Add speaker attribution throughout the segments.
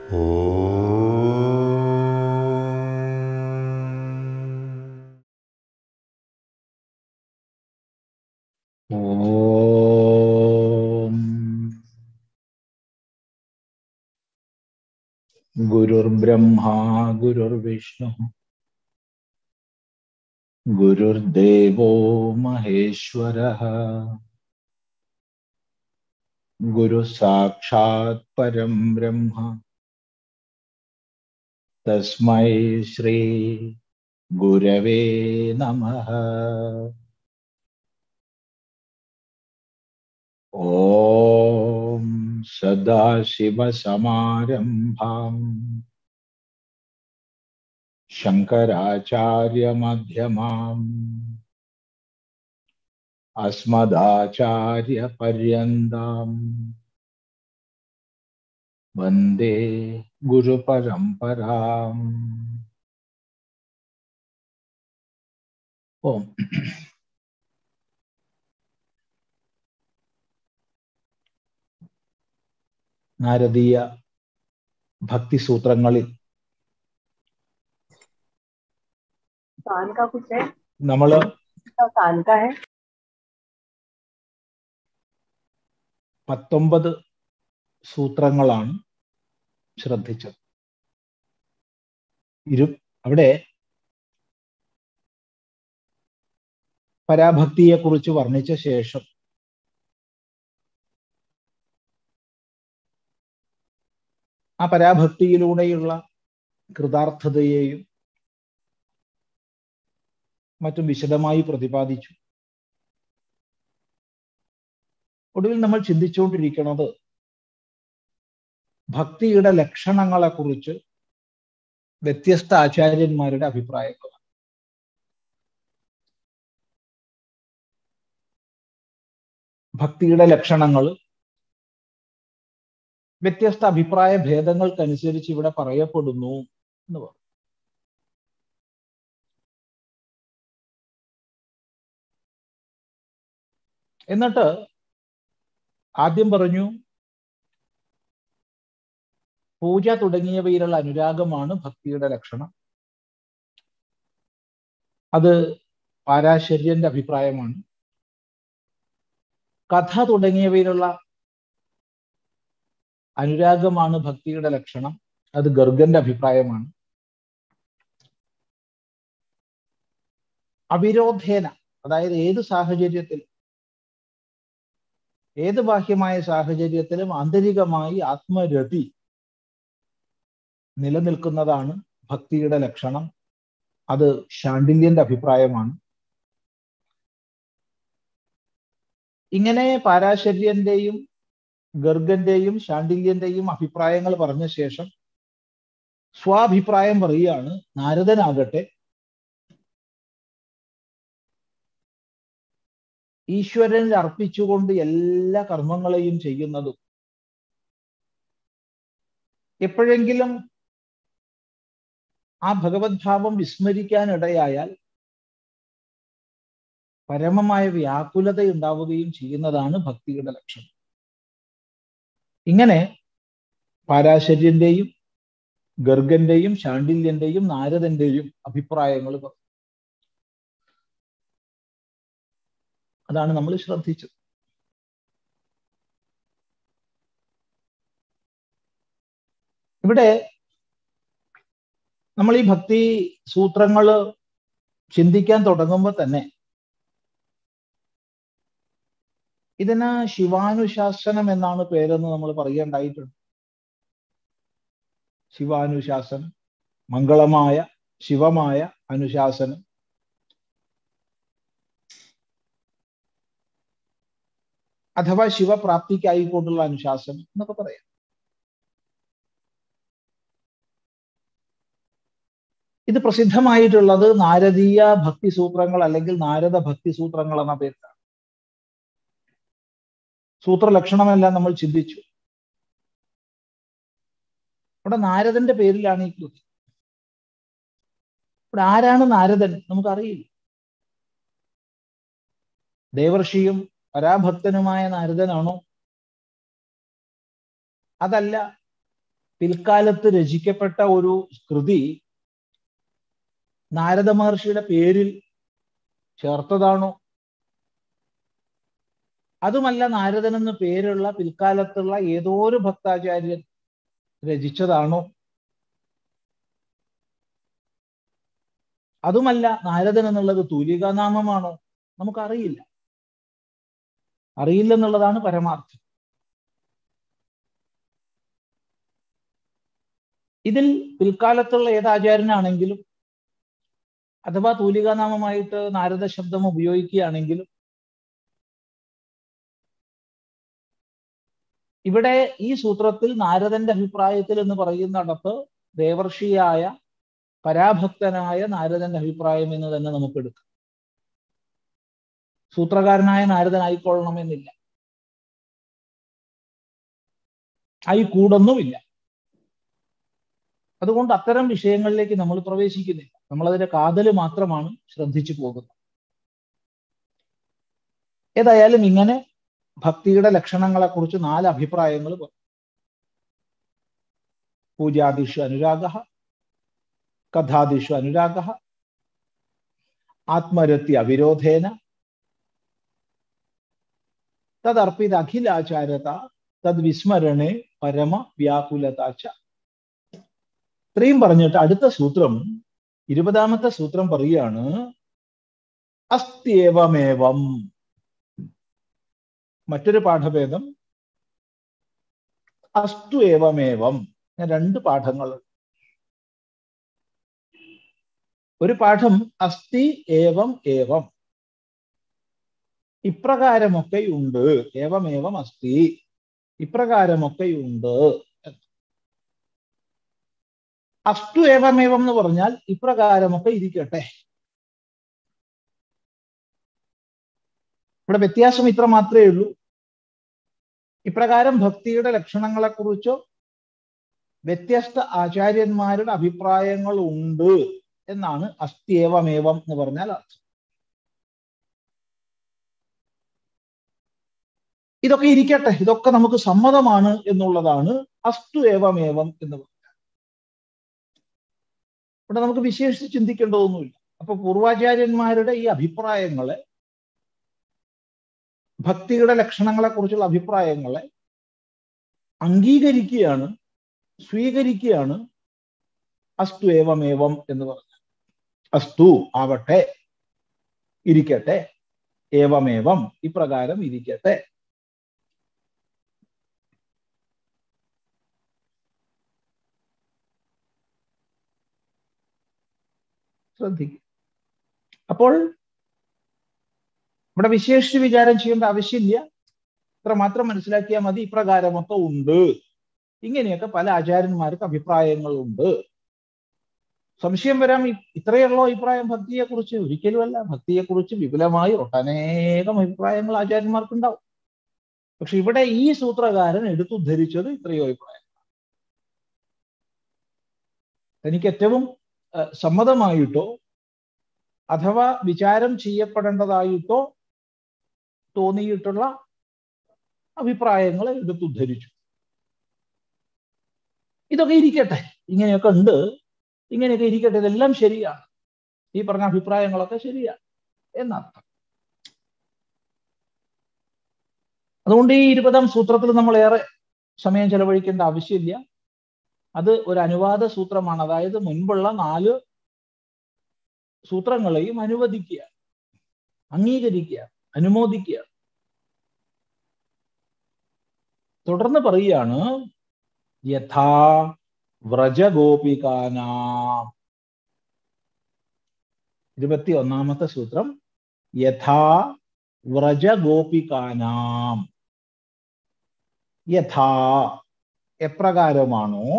Speaker 1: ഓം ഗുരുർബ്രഹ്മാ ഗുരുർവിഷ്ണു ഗുരുർദേവോ മഹേശ്വര ഗുരു സാക്ഷാത് പരം ബ്രഹ്മ തസ്മൈ ശ്രീ ഗുരവേ നമഃ ഓം സദാശിവസമാരംഭാം ശങ്കരാചാര്യമധ്യമാം അസ്മദാചാര്യപര്യന്താം വന്ദേ ഗുരുപരമ്പരാം ഓം നാരദീയ ഭക്തിസൂത്രങ്ങളിൽ
Speaker 2: कान का कुछ है
Speaker 1: നമ്മൾ
Speaker 2: इसका कान का है
Speaker 1: പത്തൊമ്പത് സൂത്രങ്ങളാണ് ശ്രദ്ധിച്ചത് ഇരു അവിടെ പരാഭക്തിയെ കുറിച്ച് വർണ്ണിച്ച ശേഷം ആ പരാഭക്തിയിലൂടെയുള്ള കൃതാർത്ഥതയെയും മറ്റും വിശദമായി പ്രതിപാദിച്ചു ഒടുവിൽ നമ്മൾ ചിന്തിച്ചുകൊണ്ടിരിക്കുന്നത് ഭക്തിയുടെ ലക്ഷണങ്ങളെ കുറിച്ച് വ്യത്യസ്ത ആചാര്യന്മാരുടെ അഭിപ്രായങ്ങളാണ് ഭക്തിയുടെ ലക്ഷണങ്ങൾ വ്യത്യസ്ത അഭിപ്രായ ഭേദങ്ങൾക്കനുസരിച്ച് ഇവിടെ പറയപ്പെടുന്നു എന്ന് പറഞ്ഞു എന്നിട്ട് ആദ്യം പറഞ്ഞു പൂജ തുടങ്ങിയവയിലുള്ള അനുരാഗമാണ് ഭക്തിയുടെ ലക്ഷണം അത് പാരാശര്യന്റെ അഭിപ്രായമാണ് കഥ തുടങ്ങിയവയിലുള്ള അനുരാഗമാണ് ഭക്തിയുടെ ലക്ഷണം അത് ഗർഗന്റെ അഭിപ്രായമാണ് അവിരോധേന അതായത് ഏത് സാഹചര്യത്തിൽ ഏത് ബാഹ്യമായ സാഹചര്യത്തിലും ആന്തരികമായി ആത്മരതി നിലനിൽക്കുന്നതാണ് ഭക്തിയുടെ ലക്ഷണം അത് ശാണ്ഡില്യന്റെ അഭിപ്രായമാണ് ഇങ്ങനെ പാരാശര്യന്റെയും ഗർഗന്റെയും ശാണ്ഡില്യന്റെയും അഭിപ്രായങ്ങൾ പറഞ്ഞ ശേഷം സ്വാഭിപ്രായം പറയുകയാണ് നാരദനാകട്ടെ ഈശ്വരനിൽ അർപ്പിച്ചുകൊണ്ട് എല്ലാ കർമ്മങ്ങളെയും ചെയ്യുന്നതും എപ്പോഴെങ്കിലും ആ ഭഗവത് ഭാവം വിസ്മരിക്കാനിടയായാൽ പരമമായ വ്യാകുലത ഉണ്ടാവുകയും ചെയ്യുന്നതാണ് ഭക്തിയുടെ ലക്ഷണം ഇങ്ങനെ പാരാശര്യന്റെയും ഗർഗന്റെയും ശാണ്ഡില്യന്റെയും നാരദന്റെയും അഭിപ്രായങ്ങൾ പറഞ്ഞു അതാണ് നമ്മൾ ശ്രദ്ധിച്ചത് ഇവിടെ നമ്മൾ ഈ ഭക്തി സൂത്രങ്ങൾ ചിന്തിക്കാൻ തുടങ്ങുമ്പോൾ തന്നെ ഇതിന് ശിവാനുശാസനം എന്നാണ് പേരെന്ന് നമ്മൾ പറയേണ്ടായിട്ടുണ്ട് ശിവാനുശാസനം മംഗളമായ ശിവമായ അനുശാസനം അഥവാ ശിവപ്രാപ്തിക്കായിക്കൊണ്ടുള്ള അനുശാസനം എന്നൊക്കെ പറയാം ഇത് പ്രസിദ്ധമായിട്ടുള്ളത് നാരദീയ ഭക്തി സൂത്രങ്ങൾ അല്ലെങ്കിൽ നാരദ ഭക്തി സൂത്രങ്ങൾ എന്ന പേരിലാണ് സൂത്രലക്ഷണമെല്ലാം നമ്മൾ ചിന്തിച്ചു ഇവിടെ നാരദന്റെ പേരിലാണ് ഈ കൃതി ഇവിടെ ആരാണ് നാരദൻ നമുക്കറിയില്ല ദേവർഷിയും പരാഭക്തനുമായ നാരദനാണോ അതല്ല പിൽക്കാലത്ത് രചിക്കപ്പെട്ട ഒരു കൃതി നാരദ മഹർഷിയുടെ പേരിൽ ചേർത്തതാണോ അതുമല്ല നാരദൻ എന്ന് പേരുള്ള പിൽക്കാലത്തുള്ള ഏതോ ഒരു ഭക്താചാര്യൻ രചിച്ചതാണോ അതുമല്ല നാരദൻ എന്നുള്ളത് തൂലികാനാമമാണോ നമുക്കറിയില്ല അറിയില്ലെന്നുള്ളതാണ് പരമാർത്ഥം ഇതിൽ പിൽക്കാലത്തുള്ള ഏത് ആചാര്യനാണെങ്കിലും അഥവാ തൂലികാനാമമായിട്ട് നാരദ ശബ്ദം ഉപയോഗിക്കുകയാണെങ്കിലും ഇവിടെ ഈ സൂത്രത്തിൽ നാരദന്റെ അഭിപ്രായത്തിൽ എന്ന് പറയുന്നിടത്ത് ദേവർഷിയായ പരാഭക്തനായ നാരദന്റെ അഭിപ്രായം എന്ന് തന്നെ നമുക്ക് എടുക്കാം സൂത്രകാരനായ നാരദനായിക്കൊള്ളണമെന്നില്ല ആയി കൂടൊന്നുമില്ല അതുകൊണ്ട് അത്തരം വിഷയങ്ങളിലേക്ക് നമ്മൾ പ്രവേശിക്കുന്നില്ല നമ്മൾ അതിന്റെ കാതല് മാത്രമാണ് ശ്രദ്ധിച്ചു പോകുന്നത് ഏതായാലും ഇങ്ങനെ ഭക്തിയുടെ ലക്ഷണങ്ങളെ കുറിച്ച് നാല് അഭിപ്രായങ്ങൾ പറഞ്ഞു പൂജാദിഷു അനുരാഗ കഥാദിഷു അനുരാഗ ആത്മരത്തി അവിരോധേന തദർപ്പിത അഖിലാചാരത തദ് വിസ്മരണേ പരമ വ്യാകുലതാച്ച ഇത്രയും പറഞ്ഞിട്ട് അടുത്ത സൂത്രം ഇരുപതാമത്തെ സൂത്രം പറയുകയാണ് അസ്ത്യേവമേവം മറ്റൊരു പാഠഭേദം അസ്തു ഏവമേവം രണ്ട് പാഠങ്ങൾ ഒരു പാഠം അസ്തി ഏവം ഏവം ഇപ്രകാരമൊക്കെ ഉണ്ട് ഏവമേവം അസ്തി ഇപ്രകാരമൊക്കെ ഉണ്ട് അസ്തു ഏവമേവം എന്ന് പറഞ്ഞാൽ ഇപ്രകാരമൊക്കെ ഇരിക്കട്ടെ ഇവിടെ വ്യത്യാസം ഇത്ര മാത്രമേ ഉള്ളൂ ഇപ്രകാരം ഭക്തിയുടെ ലക്ഷണങ്ങളെക്കുറിച്ചോ വ്യത്യസ്ത ആചാര്യന്മാരുടെ അഭിപ്രായങ്ങൾ ഉണ്ട് എന്നാണ് അസ്ത്യേവമേവം എന്ന് പറഞ്ഞാൽ അർത്ഥം ഇതൊക്കെ ഇരിക്കട്ടെ ഇതൊക്കെ നമുക്ക് സമ്മതമാണ് എന്നുള്ളതാണ് അസ്തു ഏവമേവം എന്ന് പറഞ്ഞാൽ ഇവിടെ നമുക്ക് വിശേഷിച്ച് ചിന്തിക്കേണ്ടതൊന്നുമില്ല അപ്പൊ പൂർവാചാര്യന്മാരുടെ ഈ അഭിപ്രായങ്ങളെ ഭക്തിയുടെ ലക്ഷണങ്ങളെ കുറിച്ചുള്ള അഭിപ്രായങ്ങളെ അംഗീകരിക്കുകയാണ് സ്വീകരിക്കുകയാണ് അസ്തു ഏവമേവം എന്ന് പറഞ്ഞു അസ്തു ആവട്ടെ ഇരിക്കട്ടെ ഏവമേവം ഇപ്രകാരം ഇരിക്കട്ടെ ശ്രദ്ധിക്കുക അപ്പോൾ ഇവിടെ വിശേഷിച്ച് വിചാരം ചെയ്യേണ്ട ആവശ്യമില്ല ഇത്ര മാത്രം മനസ്സിലാക്കിയാൽ മതി ഇപ്രകാരമൊക്കെ ഉണ്ട് ഇങ്ങനെയൊക്കെ പല ആചാര്യന്മാർക്ക് അഭിപ്രായങ്ങളുണ്ട് സംശയം വരാം ഇത്രയുള്ളോ അഭിപ്രായം ഭക്തിയെ കുറിച്ച് ഒരിക്കലുമല്ല ഭക്തിയെ കുറിച്ച് വിപുലമായി ഒട്ടനേകം അഭിപ്രായങ്ങൾ ആചാര്യന്മാർക്കുണ്ടാവും പക്ഷെ ഇവിടെ ഈ സൂത്രകാരൻ എടുത്തുദ്ധരിച്ചത് ഇത്രയോ അഭിപ്രായം തനിക്ക് ഏറ്റവും സമ്മതമായിട്ടോ അഥവാ വിചാരം ചെയ്യപ്പെടേണ്ടതായിട്ടോ തോന്നിയിട്ടുള്ള അഭിപ്രായങ്ങൾ എടുത്തുദ്ധരിച്ചു ഇതൊക്കെ ഇരിക്കട്ടെ ഇങ്ങനെയൊക്കെ ഉണ്ട് ഇങ്ങനെയൊക്കെ ഇരിക്കട്ടെ ഇതെല്ലാം ശരിയാണ് ഈ പറഞ്ഞ അഭിപ്രായങ്ങളൊക്കെ ശരിയാണ് എന്നർത്ഥം അതുകൊണ്ട് ഈ ഇരുപതാം സൂത്രത്തിൽ നമ്മൾ ഏറെ സമയം ചെലവഴിക്കേണ്ട ആവശ്യമില്ല അത് ഒരു അനുവാദ സൂത്രമാണ് അതായത് മുൻപുള്ള നാല് സൂത്രങ്ങളെയും അനുവദിക്കുക അംഗീകരിക്കുക അനുമോദിക്കുക തുടർന്ന് പറയുകയാണ് യഥാ വ്രജഗോപികാന ഇരുപത്തി ഒന്നാമത്തെ സൂത്രം യഥാ വ്രജഗോപികാനാം യഥാ എപ്രകാരമാണോ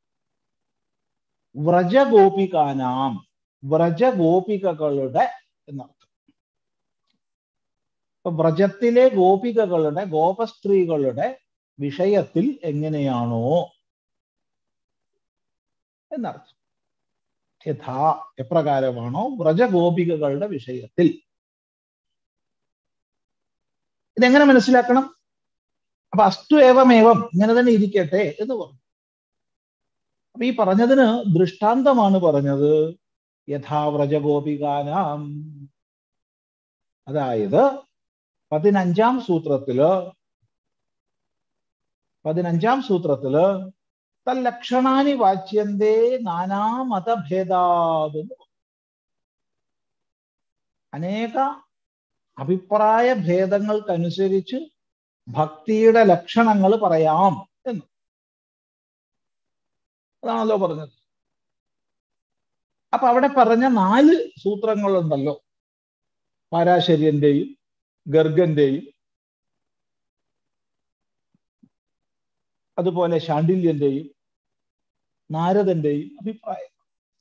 Speaker 1: വ്രജഗോപികാനാം വ്രജഗോപികകളുടെ എന്നർത്ഥം ഇപ്പൊ വ്രജത്തിലെ ഗോപികകളുടെ ഗോപസ്ത്രീകളുടെ വിഷയത്തിൽ എങ്ങനെയാണോ എന്നർത്ഥം യഥാ എപ്രകാരമാണോ വ്രജഗോപികകളുടെ വിഷയത്തിൽ ഇതെങ്ങനെ മനസ്സിലാക്കണം അപ്പൊ അസ്തു ഏവമേവം ഇങ്ങനെ തന്നെ ഇരിക്കട്ടെ എന്ന് പറഞ്ഞു അപ്പൊ ഈ പറഞ്ഞതിന് ദൃഷ്ടാന്തമാണ് പറഞ്ഞത് യഥാവ്രജഗോപികാനാം അതായത് പതിനഞ്ചാം സൂത്രത്തില് പതിനഞ്ചാം സൂത്രത്തില് തല്ലക്ഷണാനി വാച്യന്തേ നാനാമതഭേദാത് അനേക അഭിപ്രായ ഭേദങ്ങൾക്കനുസരിച്ച് ഭക്തിയുടെ ലക്ഷണങ്ങൾ പറയാം എന്ന് അതാണല്ലോ പറഞ്ഞത് അപ്പൊ അവിടെ പറഞ്ഞ നാല് സൂത്രങ്ങളുണ്ടല്ലോ പാരാശര്യന്റെയും ഗർഗന്റെയും അതുപോലെ ശാണ്ഡില്യന്റെയും നാരദന്റെയും അഭിപ്രായം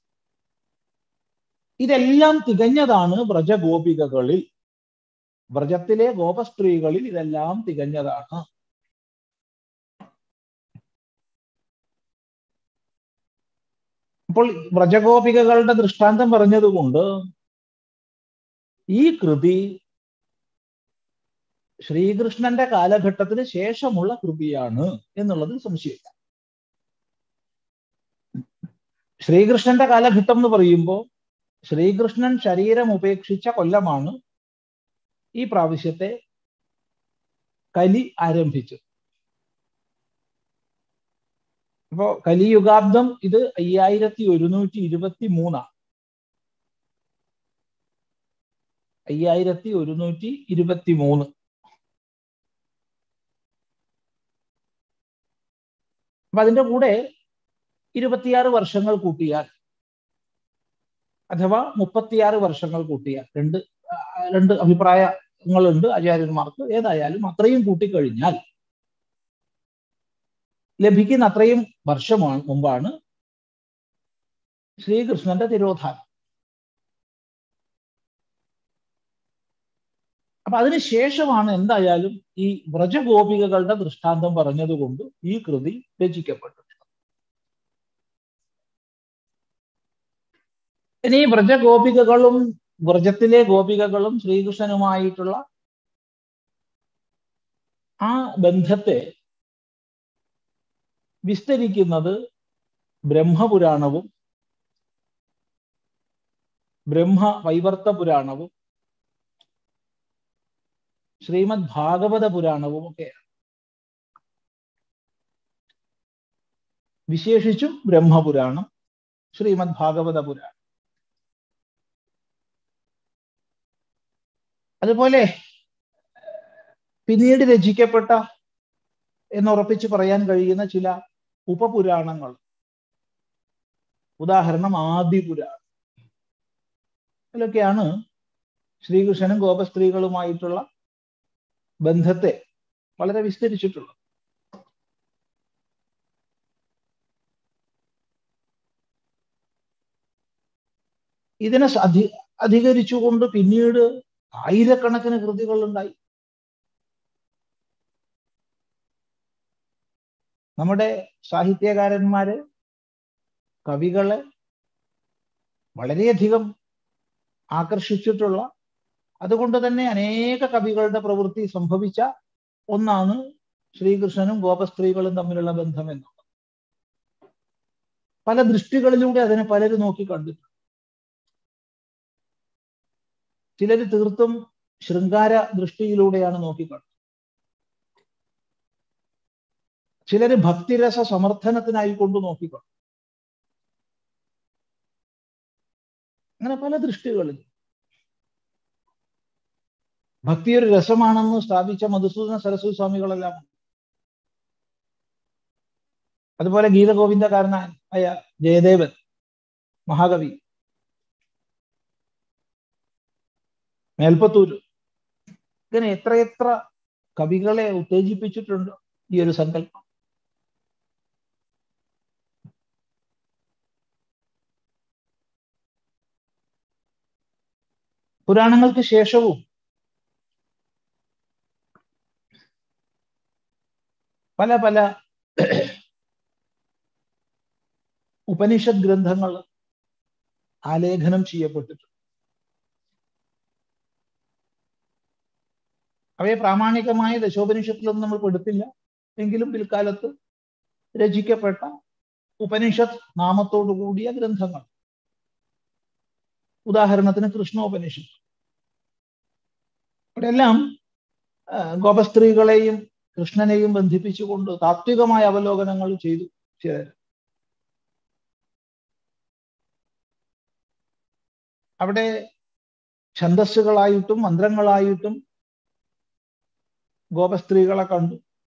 Speaker 1: ഇതെല്ലാം തികഞ്ഞതാണ് വ്രജഗോപികകളിൽ വ്രജത്തിലെ ഗോപസ്ത്രീകളിൽ ഇതെല്ലാം തികഞ്ഞതാണ് അപ്പോൾ വ്രജഗോപികകളുടെ ദൃഷ്ടാന്തം പറഞ്ഞതുകൊണ്ട് ഈ കൃതി ശ്രീകൃഷ്ണന്റെ കാലഘട്ടത്തിന് ശേഷമുള്ള കൃതിയാണ് എന്നുള്ളതിൽ സംശയമില്ല ശ്രീകൃഷ്ണന്റെ കാലഘട്ടം എന്ന് പറയുമ്പോൾ ശ്രീകൃഷ്ണൻ ശരീരം ഉപേക്ഷിച്ച കൊല്ലമാണ് ഈ പ്രാവശ്യത്തെ കലി ആരംഭിച്ചത് അപ്പോ കലിയുഗാബ്ദം ഇത് അയ്യായിരത്തി ഒരുന്നൂറ്റി ഇരുപത്തി മൂന്നാണ് അയ്യായിരത്തി ഒരുന്നൂറ്റി ഇരുപത്തി മൂന്ന് അപ്പൊ അതിന്റെ കൂടെ ഇരുപത്തിയാറ് വർഷങ്ങൾ കൂട്ടിയാൽ അഥവാ മുപ്പത്തിയാറ് വർഷങ്ങൾ കൂട്ടിയാൽ രണ്ട് രണ്ട് അഭിപ്രായങ്ങളുണ്ട് ആചാര്യന്മാർക്ക് ഏതായാലും അത്രയും കൂട്ടിക്കഴിഞ്ഞാൽ ലഭിക്കുന്ന അത്രയും വർഷമാണ് മുമ്പാണ് ശ്രീകൃഷ്ണന്റെ തിരോധാനം അപ്പൊ അതിനുശേഷമാണ് എന്തായാലും ഈ വ്രജഗോപികകളുടെ ദൃഷ്ടാന്തം പറഞ്ഞതുകൊണ്ട് ഈ കൃതി രചിക്കപ്പെട്ടത് ഇനി വ്രജഗോപികകളും വ്രജത്തിലെ ഗോപികകളും ശ്രീകൃഷ്ണനുമായിട്ടുള്ള ആ ബന്ധത്തെ വിസ്തരിക്കുന്നത് ബ്രഹ്മപുരാണവും ബ്രഹ്മ വൈവർത്ത പുരാണവും ശ്രീമദ് ഭാഗവത പുരാണവും ഒക്കെയാണ് വിശേഷിച്ചും ബ്രഹ്മപുരാണം ശ്രീമദ് ഭാഗവത പുരാണം അതുപോലെ പിന്നീട് രചിക്കപ്പെട്ട എന്നുറപ്പിച്ച് പറയാൻ കഴിയുന്ന ചില ഉപപുരാണങ്ങൾ ഉദാഹരണം ആദിപുരാണം ഇതിലൊക്കെയാണ് ശ്രീകൃഷ്ണനും ഗോപസ്ത്രീകളുമായിട്ടുള്ള ബന്ധത്തെ വളരെ വിസ്തരിച്ചിട്ടുള്ളത് ഇതിനെ അധി അധികരിച്ചുകൊണ്ട് പിന്നീട് ആയിരക്കണക്കിന് കൃതികൾ ഉണ്ടായി നമ്മുടെ സാഹിത്യകാരന്മാര് കവികളെ വളരെയധികം ആകർഷിച്ചിട്ടുള്ള അതുകൊണ്ട് തന്നെ അനേക കവികളുടെ പ്രവൃത്തി സംഭവിച്ച ഒന്നാണ് ശ്രീകൃഷ്ണനും ഗോപസ്ത്രീകളും തമ്മിലുള്ള ബന്ധം എന്നുള്ളത് പല ദൃഷ്ടികളിലൂടെ അതിനെ പലരും നോക്കി കണ്ടിട്ടുണ്ട് ചിലർ തീർത്തും ശൃംഗാര ദൃഷ്ടിയിലൂടെയാണ് നോക്കിക്കണ്ടത് ചിലര് ഭക്തിരസ സമർത്ഥനത്തിനായി കൊണ്ട് നോക്കിക്കണ്ടു അങ്ങനെ പല ദൃഷ്ടികളിൽ ഭക്തി ഒരു രസമാണെന്ന് സ്ഥാപിച്ച മധുസൂദന സരസ്വതി സ്വാമികളെല്ലാം അതുപോലെ ഗീതഗോവിന്ദകാരനായ ജയദേവൻ മഹാകവി മേൽപ്പത്തൂര് ഇങ്ങനെ എത്രയെത്ര കവികളെ ഉത്തേജിപ്പിച്ചിട്ടുണ്ട് ഈ ഒരു സങ്കല്പം പുരാണങ്ങൾക്ക് ശേഷവും പല പല ഉപനിഷത് ഗ്രന്ഥങ്ങൾ ആലേഖനം ചെയ്യപ്പെട്ടിട്ടുണ്ട് അവയെ പ്രാമാണികമായ ദശോപനിഷത്തിലൊന്നും നമ്മൾ പെടുത്തില്ല എങ്കിലും പിൽക്കാലത്ത് രചിക്കപ്പെട്ട ഉപനിഷത്ത് നാമത്തോടു കൂടിയ ഗ്രന്ഥങ്ങൾ ഉദാഹരണത്തിന് കൃഷ്ണോപനിഷത്ത് ഇവിടെല്ലാം ഗോപസ്ത്രീകളെയും കൃഷ്ണനെയും ബന്ധിപ്പിച്ചുകൊണ്ട് താത്വികമായ അവലോകനങ്ങൾ ചെയ്തു ചിലർ അവിടെ ഛന്ദസ്സുകളായിട്ടും മന്ത്രങ്ങളായിട്ടും ഗോപസ്ത്രീകളെ കണ്ടു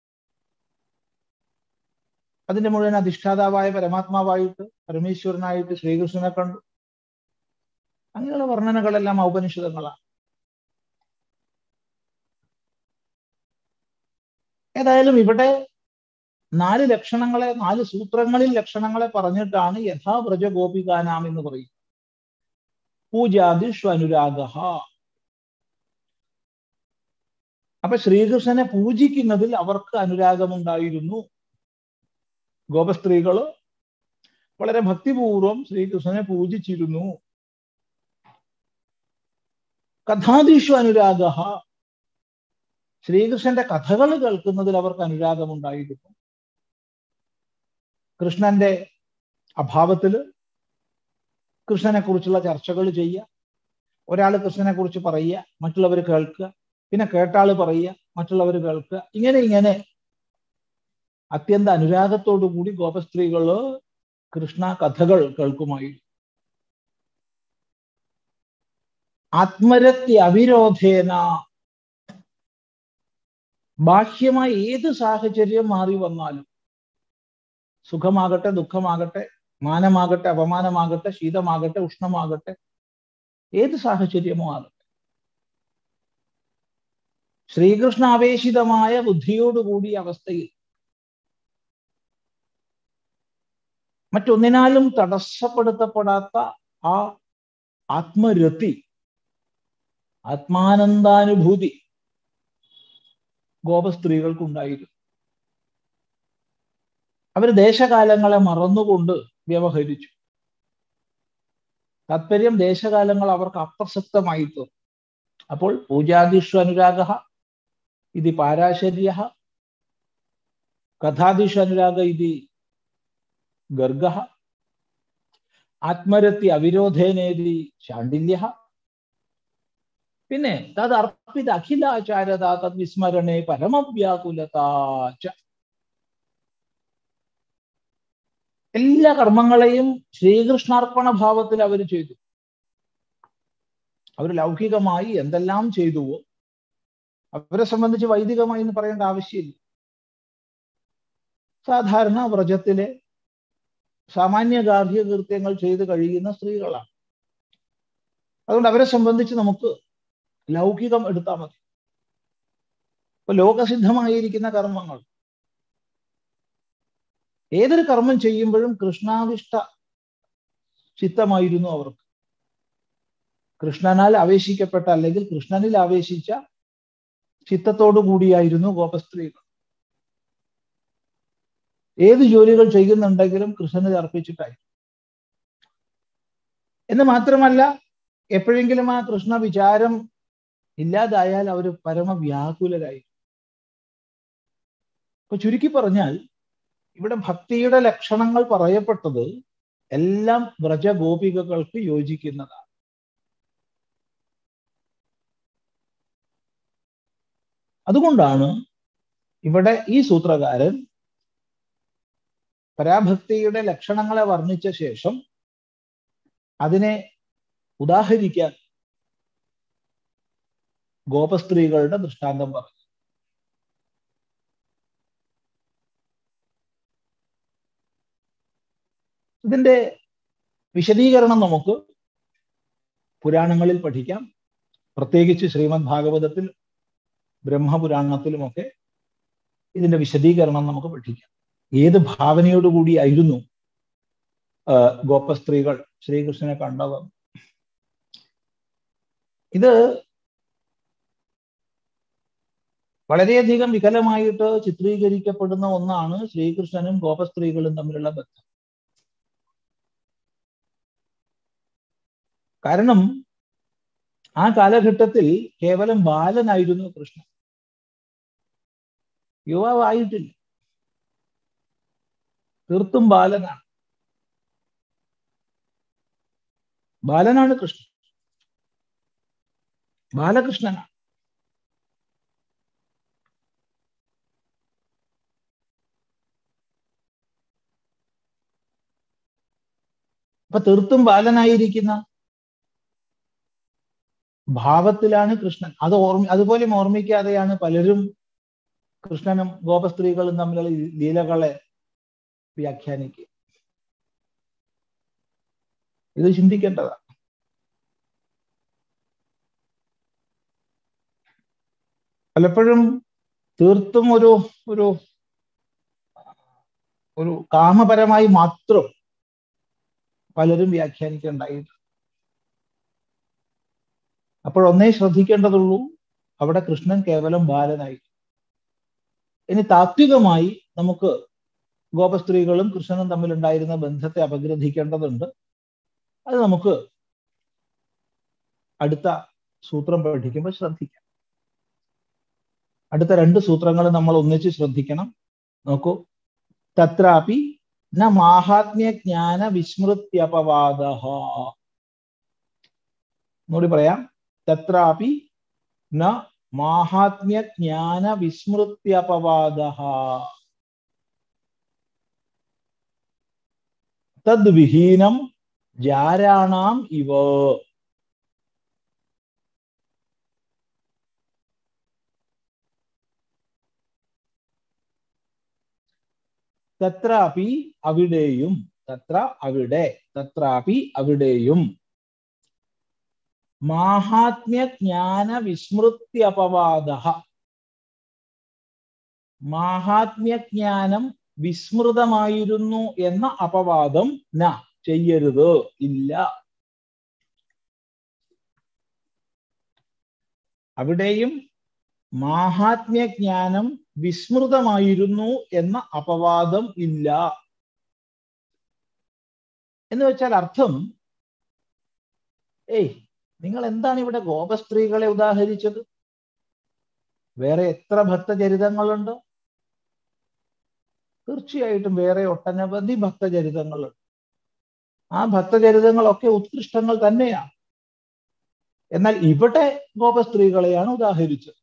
Speaker 1: അതിന്റെ മുഴുവൻ അധിഷ്ഠാതാവായ പരമാത്മാവായിട്ട് പരമേശ്വരനായിട്ട് ശ്രീകൃഷ്ണനെ കണ്ടു അങ്ങനെയുള്ള വർണ്ണനകളെല്ലാം ഔപനിഷിതങ്ങളാണ് ഏതായാലും ഇവിടെ നാല് ലക്ഷണങ്ങളെ നാല് സൂത്രങ്ങളിൽ ലക്ഷണങ്ങളെ പറഞ്ഞിട്ടാണ് യഥാവ്രജ ഗോപികാനാം എന്ന് പറയും പൂജാദിഷു അനുരാഗ അപ്പൊ ശ്രീകൃഷ്ണനെ പൂജിക്കുന്നതിൽ അവർക്ക് അനുരാഗമുണ്ടായിരുന്നു ഗോപസ്ത്രീകള് വളരെ ഭക്തിപൂർവം ശ്രീകൃഷ്ണനെ പൂജിച്ചിരുന്നു കഥാദിഷു അനുരാഗ ശ്രീകൃഷ്ണന്റെ കഥകൾ കേൾക്കുന്നതിൽ അവർക്ക് അനുരാഗമുണ്ടായിരുന്നു കൃഷ്ണന്റെ അഭാവത്തില് കൃഷ്ണനെ കുറിച്ചുള്ള ചർച്ചകൾ ചെയ്യുക ഒരാൾ കൃഷ്ണനെ കുറിച്ച് പറയുക മറ്റുള്ളവർ കേൾക്കുക പിന്നെ കേട്ടാള് പറയുക മറ്റുള്ളവർ കേൾക്കുക ഇങ്ങനെ ഇങ്ങനെ അത്യന്ത അനുരാഗത്തോടു കൂടി ഗോപസ്ത്രീകള് കൃഷ്ണ കഥകൾ കേൾക്കുമായിരുന്നു ആത്മരത്തി അവിരോധേന ബാഹ്യമായി ഏത് സാഹചര്യം മാറി വന്നാലും സുഖമാകട്ടെ ദുഃഖമാകട്ടെ മാനമാകട്ടെ അപമാനമാകട്ടെ ശീതമാകട്ടെ ഉഷ്ണമാകട്ടെ ഏത് സാഹചര്യമോ ആകട്ടെ ശ്രീകൃഷ്ണാവേശിതമായ ബുദ്ധിയോടുകൂടിയ അവസ്ഥയിൽ മറ്റൊന്നിനാലും തടസ്സപ്പെടുത്തപ്പെടാത്ത ആ ആത്മരതി ആത്മാനന്ദാനുഭൂതി ഗോപസ്ത്രീകൾക്കുണ്ടായിരുന്നു അവർ ദേശകാലങ്ങളെ മറന്നുകൊണ്ട് വ്യവഹരിച്ചു താത്പര്യം ദേശകാലങ്ങൾ അവർക്ക് അപ്രസക്തമായി തീർന്നു അപ്പോൾ പൂജാദിഷു അനുരാഗ ഇത് പാരാശര്യ കഥാദിഷു അനുരാഗ ഇത് ഗർഗ ആത്മരത്തി അവിരോധേനേതി ശാണ്ഡില്യ പിന്നെ തത് അർപ്പിത അഖിലാചാരത തത് വിസ്മരണേ പരമവ്യാകുലതാച എല്ലാ കർമ്മങ്ങളെയും ശ്രീകൃഷ്ണാർപ്പണ ഭാവത്തിൽ അവർ ചെയ്തു അവർ ലൗകികമായി എന്തെല്ലാം ചെയ്തുവോ അവരെ സംബന്ധിച്ച് വൈദികമായി എന്ന് പറയേണ്ട ആവശ്യമില്ല സാധാരണ വ്രജത്തിലെ സാമാന്യ ഗാർഹിക കൃത്യങ്ങൾ ചെയ്ത് കഴിയുന്ന സ്ത്രീകളാണ് അതുകൊണ്ട് അവരെ സംബന്ധിച്ച് നമുക്ക് ലൗകികം എടുത്താൽ മതി ഇപ്പൊ ലോകസിദ്ധമായിരിക്കുന്ന കർമ്മങ്ങൾ ഏതൊരു കർമ്മം ചെയ്യുമ്പോഴും കൃഷ്ണാവിഷ്ട ചിത്തമായിരുന്നു അവർക്ക് കൃഷ്ണനാൽ ആവേശിക്കപ്പെട്ട അല്ലെങ്കിൽ കൃഷ്ണനിൽ ആവേശിച്ച ചിത്തത്തോടു കൂടിയായിരുന്നു ഗോപസ്ത്രീകൾ ഏത് ജോലികൾ ചെയ്യുന്നുണ്ടെങ്കിലും കൃഷ്ണനിൽ അർപ്പിച്ചിട്ടായി എന്ന് മാത്രമല്ല എപ്പോഴെങ്കിലും ആ കൃഷ്ണ വിചാരം ഇല്ലാതായാൽ അവർ പരമവ്യാകുലരായി അപ്പൊ ചുരുക്കി പറഞ്ഞാൽ ഇവിടെ ഭക്തിയുടെ ലക്ഷണങ്ങൾ പറയപ്പെട്ടത് എല്ലാം വ്രജഗോപികകൾക്ക് യോജിക്കുന്നതാണ് അതുകൊണ്ടാണ് ഇവിടെ ഈ സൂത്രകാരൻ പരാഭക്തിയുടെ ലക്ഷണങ്ങളെ വർണ്ണിച്ച ശേഷം അതിനെ ഉദാഹരിക്കാൻ ഗോപസ്ത്രീകളുടെ ദൃഷ്ടാന്തം പറഞ്ഞു ഇതിന്റെ വിശദീകരണം നമുക്ക് പുരാണങ്ങളിൽ പഠിക്കാം പ്രത്യേകിച്ച് ശ്രീമദ് ഭാഗവതത്തിൽ ബ്രഹ്മപുരാണത്തിലുമൊക്കെ ഇതിന്റെ വിശദീകരണം നമുക്ക് പഠിക്കാം ഏത് ഭാവനയോടുകൂടിയായിരുന്നു ഗോപസ്ത്രീകൾ ശ്രീകൃഷ്ണനെ കണ്ടത് ഇത് വളരെയധികം വികലമായിട്ട് ചിത്രീകരിക്കപ്പെടുന്ന ഒന്നാണ് ശ്രീകൃഷ്ണനും ഗോപസ്ത്രീകളും തമ്മിലുള്ള ബന്ധം കാരണം ആ കാലഘട്ടത്തിൽ കേവലം ബാലനായിരുന്നു കൃഷ്ണൻ യുവാവായിട്ടില്ല തീർത്തും ബാലനാണ് ബാലനാണ് കൃഷ്ണൻ ബാലകൃഷ്ണനാണ് അപ്പൊ തീർത്തും ബാലനായിരിക്കുന്ന ഭാവത്തിലാണ് കൃഷ്ണൻ അത് ഓർമ്മ അതുപോലെ ഓർമ്മിക്കാതെയാണ് പലരും കൃഷ്ണനും ഗോപസ്ത്രീകളും തമ്മിലുള്ള ലീലകളെ വ്യാഖ്യാനിക്കുക ഇത് ചിന്തിക്കേണ്ടതാണ് പലപ്പോഴും തീർത്തും ഒരു ഒരു ഒരു കാമപരമായി മാത്രം പലരും വ്യാഖ്യാനിക്കേണ്ടായിട്ടുണ്ട് അപ്പോഴൊന്നേ ശ്രദ്ധിക്കേണ്ടതുള്ളൂ അവിടെ കൃഷ്ണൻ കേവലം ബാലനായി ഇനി താത്വികമായി നമുക്ക് ഗോപസ്ത്രീകളും കൃഷ്ണനും തമ്മിലുണ്ടായിരുന്ന ബന്ധത്തെ അപഗ്രഥിക്കേണ്ടതുണ്ട് അത് നമുക്ക് അടുത്ത സൂത്രം പഠിക്കുമ്പോൾ ശ്രദ്ധിക്കാം അടുത്ത രണ്ട് സൂത്രങ്ങൾ നമ്മൾ ഒന്നിച്ച് ശ്രദ്ധിക്കണം നോക്കൂ തത്രാപി ന മാഹാത്മ്യ ജ്ഞാന വിസ്മൃത്യപവാദ ഒന്നുകൂടി പറയാം തത്രാപി ന മാഹാത്മ്യ ജ്ഞാന വിസ്മൃത്യപവാദ തദ്വിഹീനം ജാരാണാം ഇവ തത്രാപി അവിടെയും തത്ര അവിടെ തത്രാപി അവിടെയും മാഹാത്മ്യ ജ്ഞാന വിസ്മൃത്യപവാദ മാഹാത്മ്യജ്ഞാനം വിസ്മൃതമായിരുന്നു എന്ന അപവാദം ന ചെയ്യരുത് ഇല്ല അവിടെയും മാഹാത്മ്യജ്ഞാനം വിസ്മൃതമായിരുന്നു എന്ന അപവാദം ഇല്ല എന്ന് വെച്ചാൽ അർത്ഥം ഏയ് നിങ്ങൾ എന്താണ് ഇവിടെ ഗോപസ്ത്രീകളെ ഉദാഹരിച്ചത് വേറെ എത്ര ഭക്തചരിതങ്ങളുണ്ട് തീർച്ചയായിട്ടും വേറെ ഒട്ടനവധി ഭക്തചരിതങ്ങളുണ്ട് ആ ഭക്തചരിതങ്ങളൊക്കെ ഉത്കൃഷ്ടങ്ങൾ തന്നെയാണ് എന്നാൽ ഇവിടെ ഗോപസ്ത്രീകളെയാണ് ഉദാഹരിച്ചത്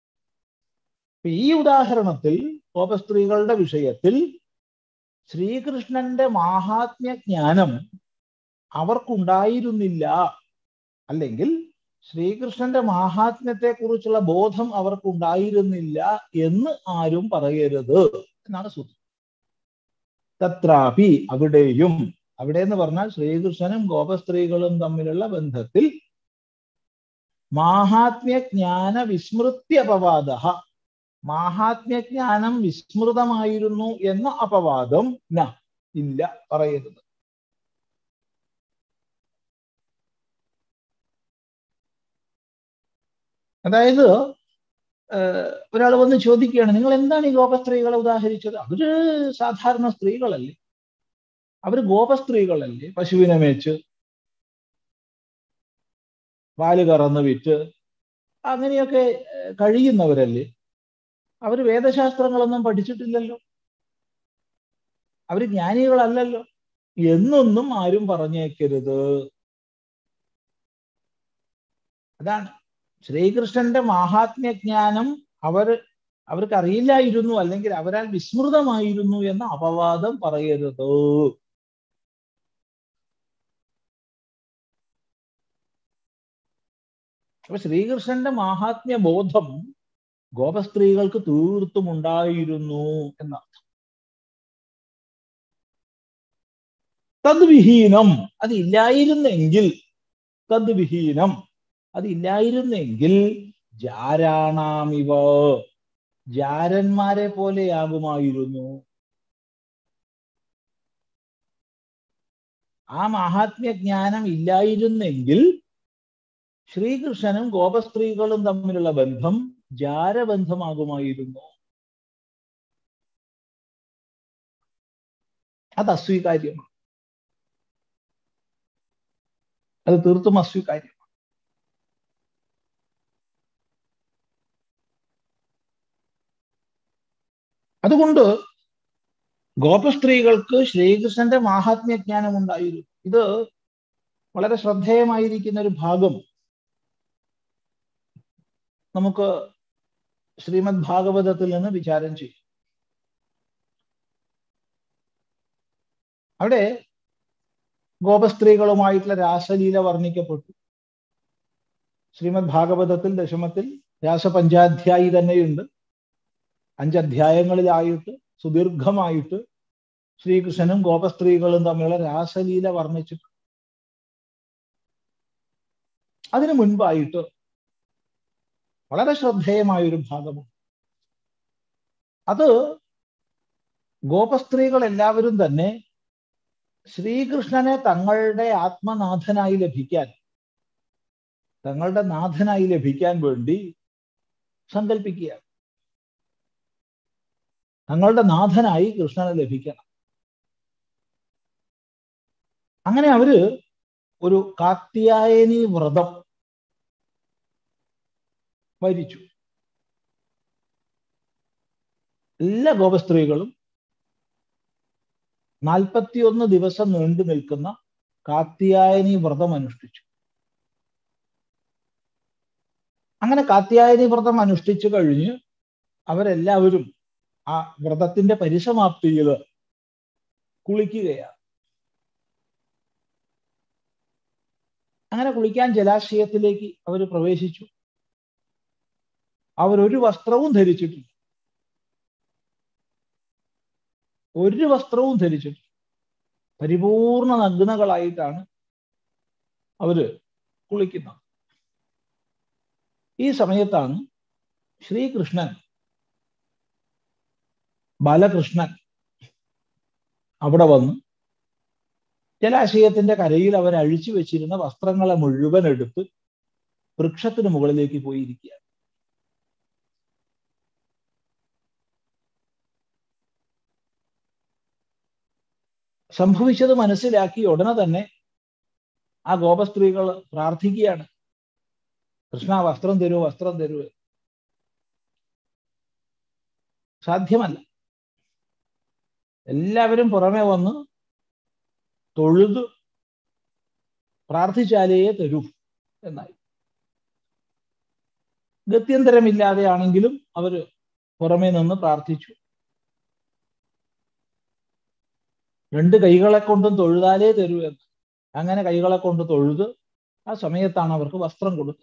Speaker 1: ഈ ഉദാഹരണത്തിൽ ഗോപസ്ത്രീകളുടെ വിഷയത്തിൽ ശ്രീകൃഷ്ണന്റെ മാഹാത്മ്യ ജ്ഞാനം അവർക്കുണ്ടായിരുന്നില്ല അല്ലെങ്കിൽ ശ്രീകൃഷ്ണന്റെ മാഹാത്മ്യത്തെ കുറിച്ചുള്ള ബോധം അവർക്കുണ്ടായിരുന്നില്ല എന്ന് ആരും പറയരുത് എന്നാണ് സൂത്രം തത്രാപി അവിടെയും അവിടെ എന്ന് പറഞ്ഞാൽ ശ്രീകൃഷ്ണനും ഗോപസ്ത്രീകളും തമ്മിലുള്ള ബന്ധത്തിൽ മാഹാത്മ്യ ജ്ഞാന വിസ്മൃത്യ അപവാദ മാഹാത്മ്യ ജ്ഞാനം വിസ്മൃതമായിരുന്നു എന്ന അപവാദം ന ഇല്ല പറയരുത് അതായത് ഒരാൾ വന്ന് ചോദിക്കുകയാണ് നിങ്ങൾ എന്താണ് ഈ ഗോപസ്ത്രീകളെ ഉദാഹരിച്ചത് അവര് സാധാരണ സ്ത്രീകളല്ലേ അവര് ഗോപസ്ത്രീകളല്ലേ പശുവിനെ മേച്ച് പാല് കറന്ന് വിറ്റ് അങ്ങനെയൊക്കെ കഴിയുന്നവരല്ലേ അവര് വേദശാസ്ത്രങ്ങളൊന്നും പഠിച്ചിട്ടില്ലല്ലോ അവര് ജ്ഞാനികളല്ലല്ലോ എന്നൊന്നും ആരും പറഞ്ഞേക്കരുത് അതാണ് ശ്രീകൃഷ്ണന്റെ മാഹാത്മ്യ ജ്ഞാനം അവർ അവർക്ക് അറിയില്ലായിരുന്നു അല്ലെങ്കിൽ അവരാൽ വിസ്മൃതമായിരുന്നു എന്ന അപവാദം പറയരുത് അപ്പൊ ശ്രീകൃഷ്ണന്റെ മാഹാത്മ്യ ബോധം ഗോപസ്ത്രീകൾക്ക് തീർത്തും ഉണ്ടായിരുന്നു എന്നർത്ഥം തദ്വിഹീനം അതില്ലായിരുന്നെങ്കിൽ തദ്വിഹീനം അതില്ലായിരുന്നെങ്കിൽ ജാരാണാമിവ ജാരന്മാരെ പോലെയാകുമായിരുന്നു ആ മഹാത്മ്യ ജ്ഞാനം ഇല്ലായിരുന്നെങ്കിൽ ശ്രീകൃഷ്ണനും ഗോപസ്ത്രീകളും തമ്മിലുള്ള ബന്ധം ജാരബന്ധമാകുമായിരുന്നു അത് അസ്വീകാര്യമാണ് അത് തീർത്തും അസ്വീകാര്യം അതുകൊണ്ട് ഗോപസ്ത്രീകൾക്ക് ശ്രീകൃഷ്ണന്റെ മാഹാത്മ്യജ്ഞാനം ഉണ്ടായിരുന്നു ഇത് വളരെ ശ്രദ്ധേയമായിരിക്കുന്ന ഒരു ഭാഗം നമുക്ക് ശ്രീമദ് ഭാഗവതത്തിൽ നിന്ന് വിചാരം ചെയ്യും അവിടെ ഗോപസ്ത്രീകളുമായിട്ടുള്ള രാസലീല വർണ്ണിക്കപ്പെട്ടു ശ്രീമദ് ഭാഗവതത്തിൽ ദശമത്തിൽ രാസപഞ്ചാധ്യായി തന്നെയുണ്ട് അഞ്ചധ്യായങ്ങളിലായിട്ട് സുദീർഘമായിട്ട് ശ്രീകൃഷ്ണനും ഗോപസ്ത്രീകളും തമ്മിലുള്ള രാസലീല വർണ്ണിച്ചിട്ടുണ്ട് അതിനു മുൻപായിട്ട് വളരെ ശ്രദ്ധേയമായ ഒരു ഭാഗമാണ് അത് ഗോപസ്ത്രീകൾ എല്ലാവരും തന്നെ ശ്രീകൃഷ്ണനെ തങ്ങളുടെ ആത്മനാഥനായി ലഭിക്കാൻ തങ്ങളുടെ നാഥനായി ലഭിക്കാൻ വേണ്ടി സങ്കല്പിക്കുകയാണ് തങ്ങളുടെ നാഥനായി കൃഷ്ണനെ ലഭിക്കണം അങ്ങനെ അവര് ഒരു കാത്യായനി വ്രതം വരിച്ചു എല്ലാ ഗോപസ്ത്രീകളും നാൽപ്പത്തിയൊന്ന് ദിവസം നീണ്ടു നിൽക്കുന്ന കാത്യായനി വ്രതം അനുഷ്ഠിച്ചു അങ്ങനെ കാത്യായനി വ്രതം അനുഷ്ഠിച്ചു കഴിഞ്ഞ് അവരെല്ലാവരും ആ വ്രതത്തിന്റെ പരിസമാപ്തിയിൽ കുളിക്കുകയാണ് അങ്ങനെ കുളിക്കാൻ ജലാശയത്തിലേക്ക് അവർ പ്രവേശിച്ചു അവരൊരു വസ്ത്രവും ധരിച്ചിട്ടില്ല ഒരു വസ്ത്രവും ധരിച്ചിട്ടില്ല പരിപൂർണ നഗ്നകളായിട്ടാണ് അവര് കുളിക്കുന്നത് ഈ സമയത്താണ് ശ്രീകൃഷ്ണൻ ബാലകൃഷ്ണൻ അവിടെ വന്ന് ജലാശയത്തിന്റെ കരയിൽ അവർ അഴിച്ചു വെച്ചിരുന്ന വസ്ത്രങ്ങളെ മുഴുവൻ എടുത്ത് വൃക്ഷത്തിന് മുകളിലേക്ക് പോയിരിക്കുക സംഭവിച്ചത് മനസ്സിലാക്കി ഉടനെ തന്നെ ആ ഗോപസ്ത്രീകൾ പ്രാർത്ഥിക്കുകയാണ് കൃഷ്ണ വസ്ത്രം തരൂ വസ്ത്രം തരൂ സാധ്യമല്ല എല്ലാവരും പുറമെ വന്ന് തൊഴുത് പ്രാർത്ഥിച്ചാലേ തരൂ എന്നായി ഗത്യന്തരമില്ലാതെയാണെങ്കിലും അവര് പുറമെ നിന്ന് പ്രാർത്ഥിച്ചു രണ്ട് കൈകളെ കൊണ്ടും തൊഴുതാലേ തരൂ എന്ന് അങ്ങനെ കൈകളെ കൊണ്ട് തൊഴുത് ആ സമയത്താണ് അവർക്ക് വസ്ത്രം കൊടുത്തത്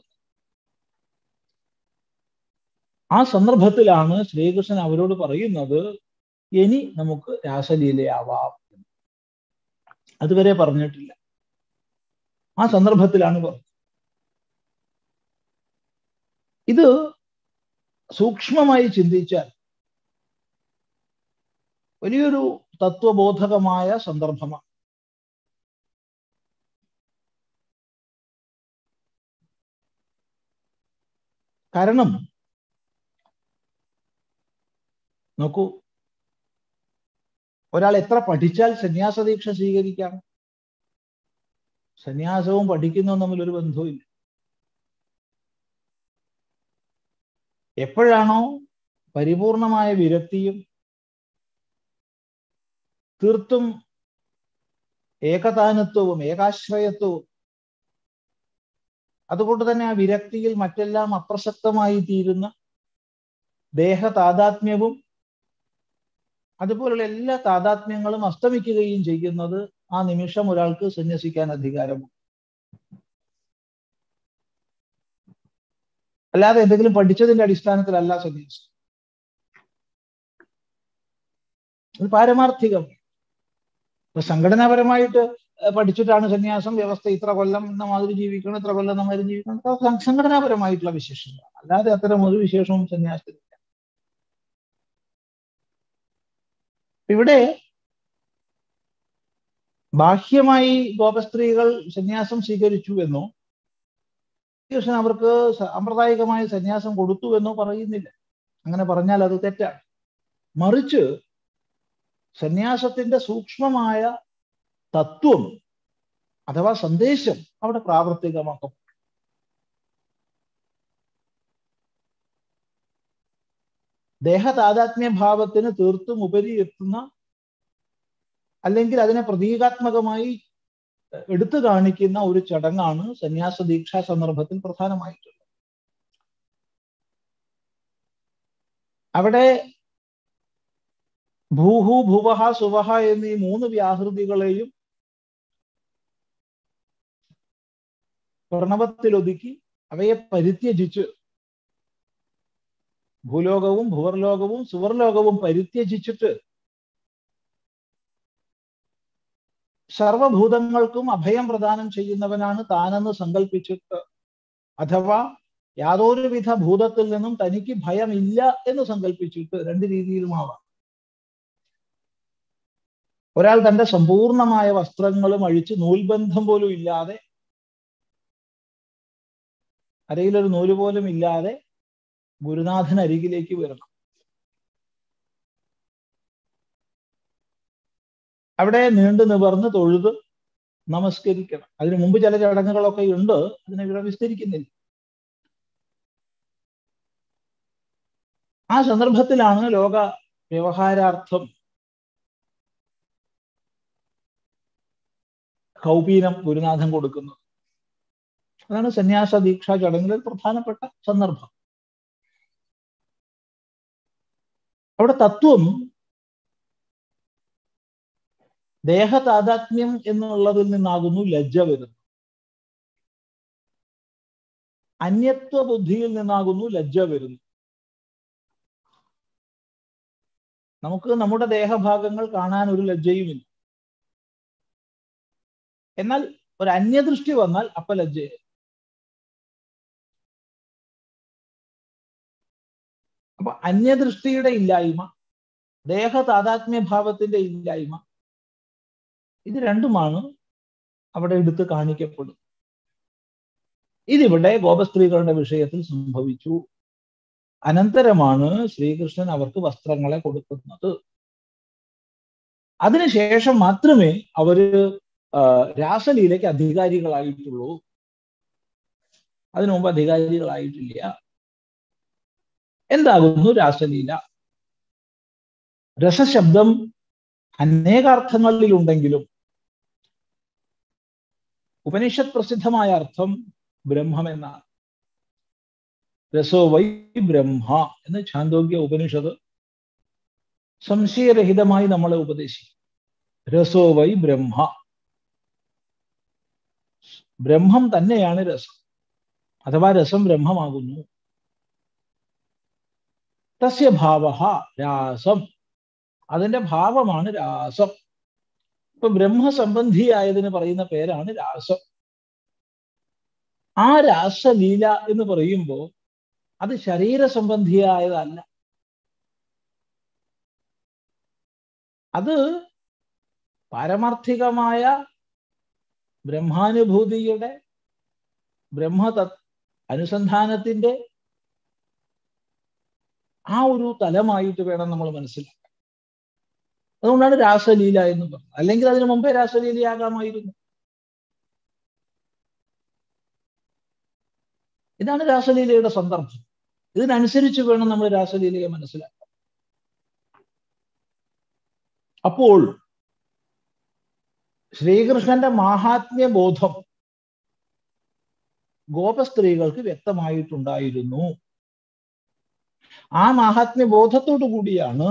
Speaker 1: ആ സന്ദർഭത്തിലാണ് ശ്രീകൃഷ്ണൻ അവരോട് പറയുന്നത് ഇനി നമുക്ക് രാസലീലയാവാം അതുവരെ പറഞ്ഞിട്ടില്ല ആ സന്ദർഭത്തിലാണ് പറഞ്ഞത് ഇത് സൂക്ഷ്മമായി ചിന്തിച്ചാൽ വലിയൊരു തത്വബോധകമായ സന്ദർഭമാണ് കാരണം നോക്കൂ ഒരാൾ എത്ര പഠിച്ചാൽ സന്യാസ ദീക്ഷ സ്വീകരിക്കാം സന്യാസവും പഠിക്കുന്നതും തമ്മിൽ ഒരു ബന്ധവുമില്ല എപ്പോഴാണോ പരിപൂർണമായ വിരക്തിയും തീർത്തും ഏകതാനത്വവും ഏകാശ്രയത്വവും അതുകൊണ്ട് തന്നെ ആ വിരക്തിയിൽ മറ്റെല്ലാം അപ്രസക്തമായി തീരുന്ന ദേഹ താതാത്മ്യവും അതുപോലുള്ള എല്ലാ താതാത്മ്യങ്ങളും അസ്തമിക്കുകയും ചെയ്യുന്നത് ആ നിമിഷം ഒരാൾക്ക് സന്യസിക്കാൻ അധികാരമുണ്ട് അല്ലാതെ എന്തെങ്കിലും പഠിച്ചതിന്റെ അടിസ്ഥാനത്തിലല്ല സന്യാസം അത് പാരമാർത്ഥികം ഇപ്പൊ സംഘടനാപരമായിട്ട് പഠിച്ചിട്ടാണ് സന്യാസം വ്യവസ്ഥ ഇത്ര കൊല്ലം എന്ന മാതിരി ജീവിക്കണം ഇത്ര കൊല്ലം എന്ന മാതിരി ജീവിക്കണം സംഘടനാപരമായിട്ടുള്ള വിശേഷങ്ങളാണ് അല്ലാതെ അത്തരം ഒരു വിശേഷവും സന്യാസത്തിലില്ല ഇവിടെ ബാഹ്യമായി ഗോപസ്ത്രീകൾ സന്യാസം സ്വീകരിച്ചു എന്നോ കൃഷ്ണൻ അവർക്ക് സാമ്പ്രദായികമായ സന്യാസം കൊടുത്തു എന്നോ പറയുന്നില്ല അങ്ങനെ പറഞ്ഞാൽ അത് തെറ്റാണ് മറിച്ച് സന്യാസത്തിന്റെ സൂക്ഷ്മമായ തത്വം അഥവാ സന്ദേശം അവിടെ പ്രാവർത്തികമാക്കും ദേഹതാതാത്മ്യ ഭാവത്തിന് തീർത്തും ഉപരി എത്തുന്ന അല്ലെങ്കിൽ അതിനെ പ്രതീകാത്മകമായി എടുത്തു കാണിക്കുന്ന ഒരു ചടങ്ങാണ് സന്യാസ ദീക്ഷാ സന്ദർഭത്തിൽ പ്രധാനമായിട്ടുള്ളത് അവിടെ ഭൂഹു ഭുവഹ സുവഹ എന്നീ മൂന്ന് വ്യാഹൃതികളെയും പ്രണവത്തിലൊതുക്കി അവയെ പരിത്യജിച്ച് ഭൂലോകവും ഭുവർലോകവും സുവർലോകവും പരിത്യജിച്ചിട്ട് സർവഭൂതങ്ങൾക്കും അഭയം പ്രദാനം ചെയ്യുന്നവനാണ് താനെന്ന് സങ്കല്പിച്ചിട്ട് അഥവാ യാതൊരുവിധ ഭൂതത്തിൽ നിന്നും തനിക്ക് ഭയമില്ല എന്ന് സങ്കല്പിച്ചിട്ട് രണ്ട് രീതിയിലുമാവാം ഒരാൾ തന്റെ സമ്പൂർണമായ വസ്ത്രങ്ങളും അഴിച്ച് നൂൽബന്ധം പോലും ഇല്ലാതെ അരയിലൊരു നൂല് പോലും ഇല്ലാതെ ഗുരുനാഥൻ അരികിലേക്ക് വരണം അവിടെ നീണ്ടു നിവർന്ന് തൊഴുത് നമസ്കരിക്കണം അതിനു മുമ്പ് ചില ചടങ്ങുകളൊക്കെ ഉണ്ട് അതിനെ ഇവിടെ വിസ്തരിക്കുന്നില്ല ആ സന്ദർഭത്തിലാണ് ലോക വ്യവഹാരാർത്ഥം കൗപീനം ഗുരുനാഥൻ കൊടുക്കുന്നത് അതാണ് സന്യാസ ദീക്ഷാ ചടങ്ങിൽ പ്രധാനപ്പെട്ട സന്ദർഭം അവിടെ തത്വം ദേഹതാതാത്മ്യം എന്നുള്ളതിൽ നിന്നാകുന്നു ലജ്ജ വരുന്നത് അന്യത്വ ബുദ്ധിയിൽ നിന്നാകുന്നു ലജ്ജ വരുന്നത് നമുക്ക് നമ്മുടെ ദേഹഭാഗങ്ങൾ കാണാൻ ഒരു ലജ്ജയുമില്ല എന്നാൽ ഒരു അന്യദൃഷ്ടി വന്നാൽ അപ്പ ലജ്ജ അപ്പൊ അന്യദൃഷ്ടിയുടെ ഇല്ലായ്മ ദേഹ താതാത്മ്യ ഭാവത്തിന്റെ ഇല്ലായ്മ ഇത് രണ്ടുമാണ് അവിടെ എടുത്ത് കാണിക്കപ്പെടുന്നത് ഇതിവിടെ ഗോപസ്ത്രീകളുടെ വിഷയത്തിൽ സംഭവിച്ചു അനന്തരമാണ് ശ്രീകൃഷ്ണൻ അവർക്ക് വസ്ത്രങ്ങളെ കൊടുക്കുന്നത് അതിനുശേഷം മാത്രമേ അവര് രാസലീലയ്ക്ക് അധികാരികളായിട്ടുള്ളൂ അതിനു മുമ്പ് അധികാരികളായിട്ടില്ല എന്താകുന്നു രാസലീല രസശബ്ദം അനേകാർത്ഥങ്ങളിലുണ്ടെങ്കിലും ഉപനിഷത്ത് പ്രസിദ്ധമായ അർത്ഥം ബ്രഹ്മം എന്നാണ് രസോ വൈ ബ്രഹ്മ എന്ന് ഛാന്തോഗ്യ ഉപനിഷത്ത് സംശയരഹിതമായി നമ്മളെ ഉപദേശിക്കും രസോ വൈ ബ്രഹ്മ ബ്രഹ്മം തന്നെയാണ് രസം അഥവാ രസം ബ്രഹ്മമാകുന്നു തസ്യ ഭാവ രാസം അതിന്റെ ഭാവമാണ് രാസം ഇപ്പൊ ബ്രഹ്മസംബന്ധിയായതിന് പറയുന്ന പേരാണ് രാസം ആ രാസലീല എന്ന് പറയുമ്പോൾ അത് ശരീര സംബന്ധിയായതല്ല അത് പാരമാർത്ഥികമായ ബ്രഹ്മാനുഭൂതിയുടെ ബ്രഹ്മത അനുസന്ധാനത്തിന്റെ ആ ഒരു തലമായിട്ട് വേണം നമ്മൾ മനസ്സിലാക്കാൻ അതുകൊണ്ടാണ് രാസലീല എന്ന് പറഞ്ഞത് അല്ലെങ്കിൽ അതിനു മുമ്പേ രാസലീലയാകാമായിരുന്നു ഇതാണ് രാസലീലയുടെ സന്ദർഭം ഇതിനനുസരിച്ച് വേണം നമ്മൾ രാസലീലയെ മനസ്സിലാക്കാൻ അപ്പോൾ ശ്രീകൃഷ്ണന്റെ മാഹാത്മ്യ ബോധം ഗോപസ്ത്രീകൾക്ക് വ്യക്തമായിട്ടുണ്ടായിരുന്നു ആ മാഹാത്മ്യ ബോധത്തോടു കൂടിയാണ്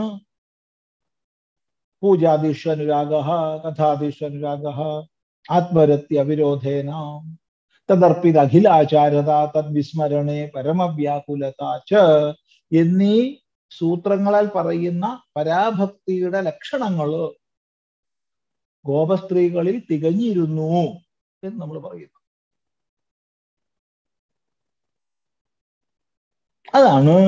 Speaker 1: പൂജാദിഷ്വനുരാഗ കഥാദിഷ്വനുരാഗ ആത്മരത്യ അവിരോധേന തദർപ്പിത അഖിലാചാരത തദ്വിസ്മരണേ പരമവ്യാകുലത ച എന്നീ സൂത്രങ്ങളാൽ പറയുന്ന പരാഭക്തിയുടെ ലക്ഷണങ്ങള് ഗോപസ്ത്രീകളിൽ തികഞ്ഞിരുന്നു എന്ന് നമ്മൾ പറയുന്നു അതാണ്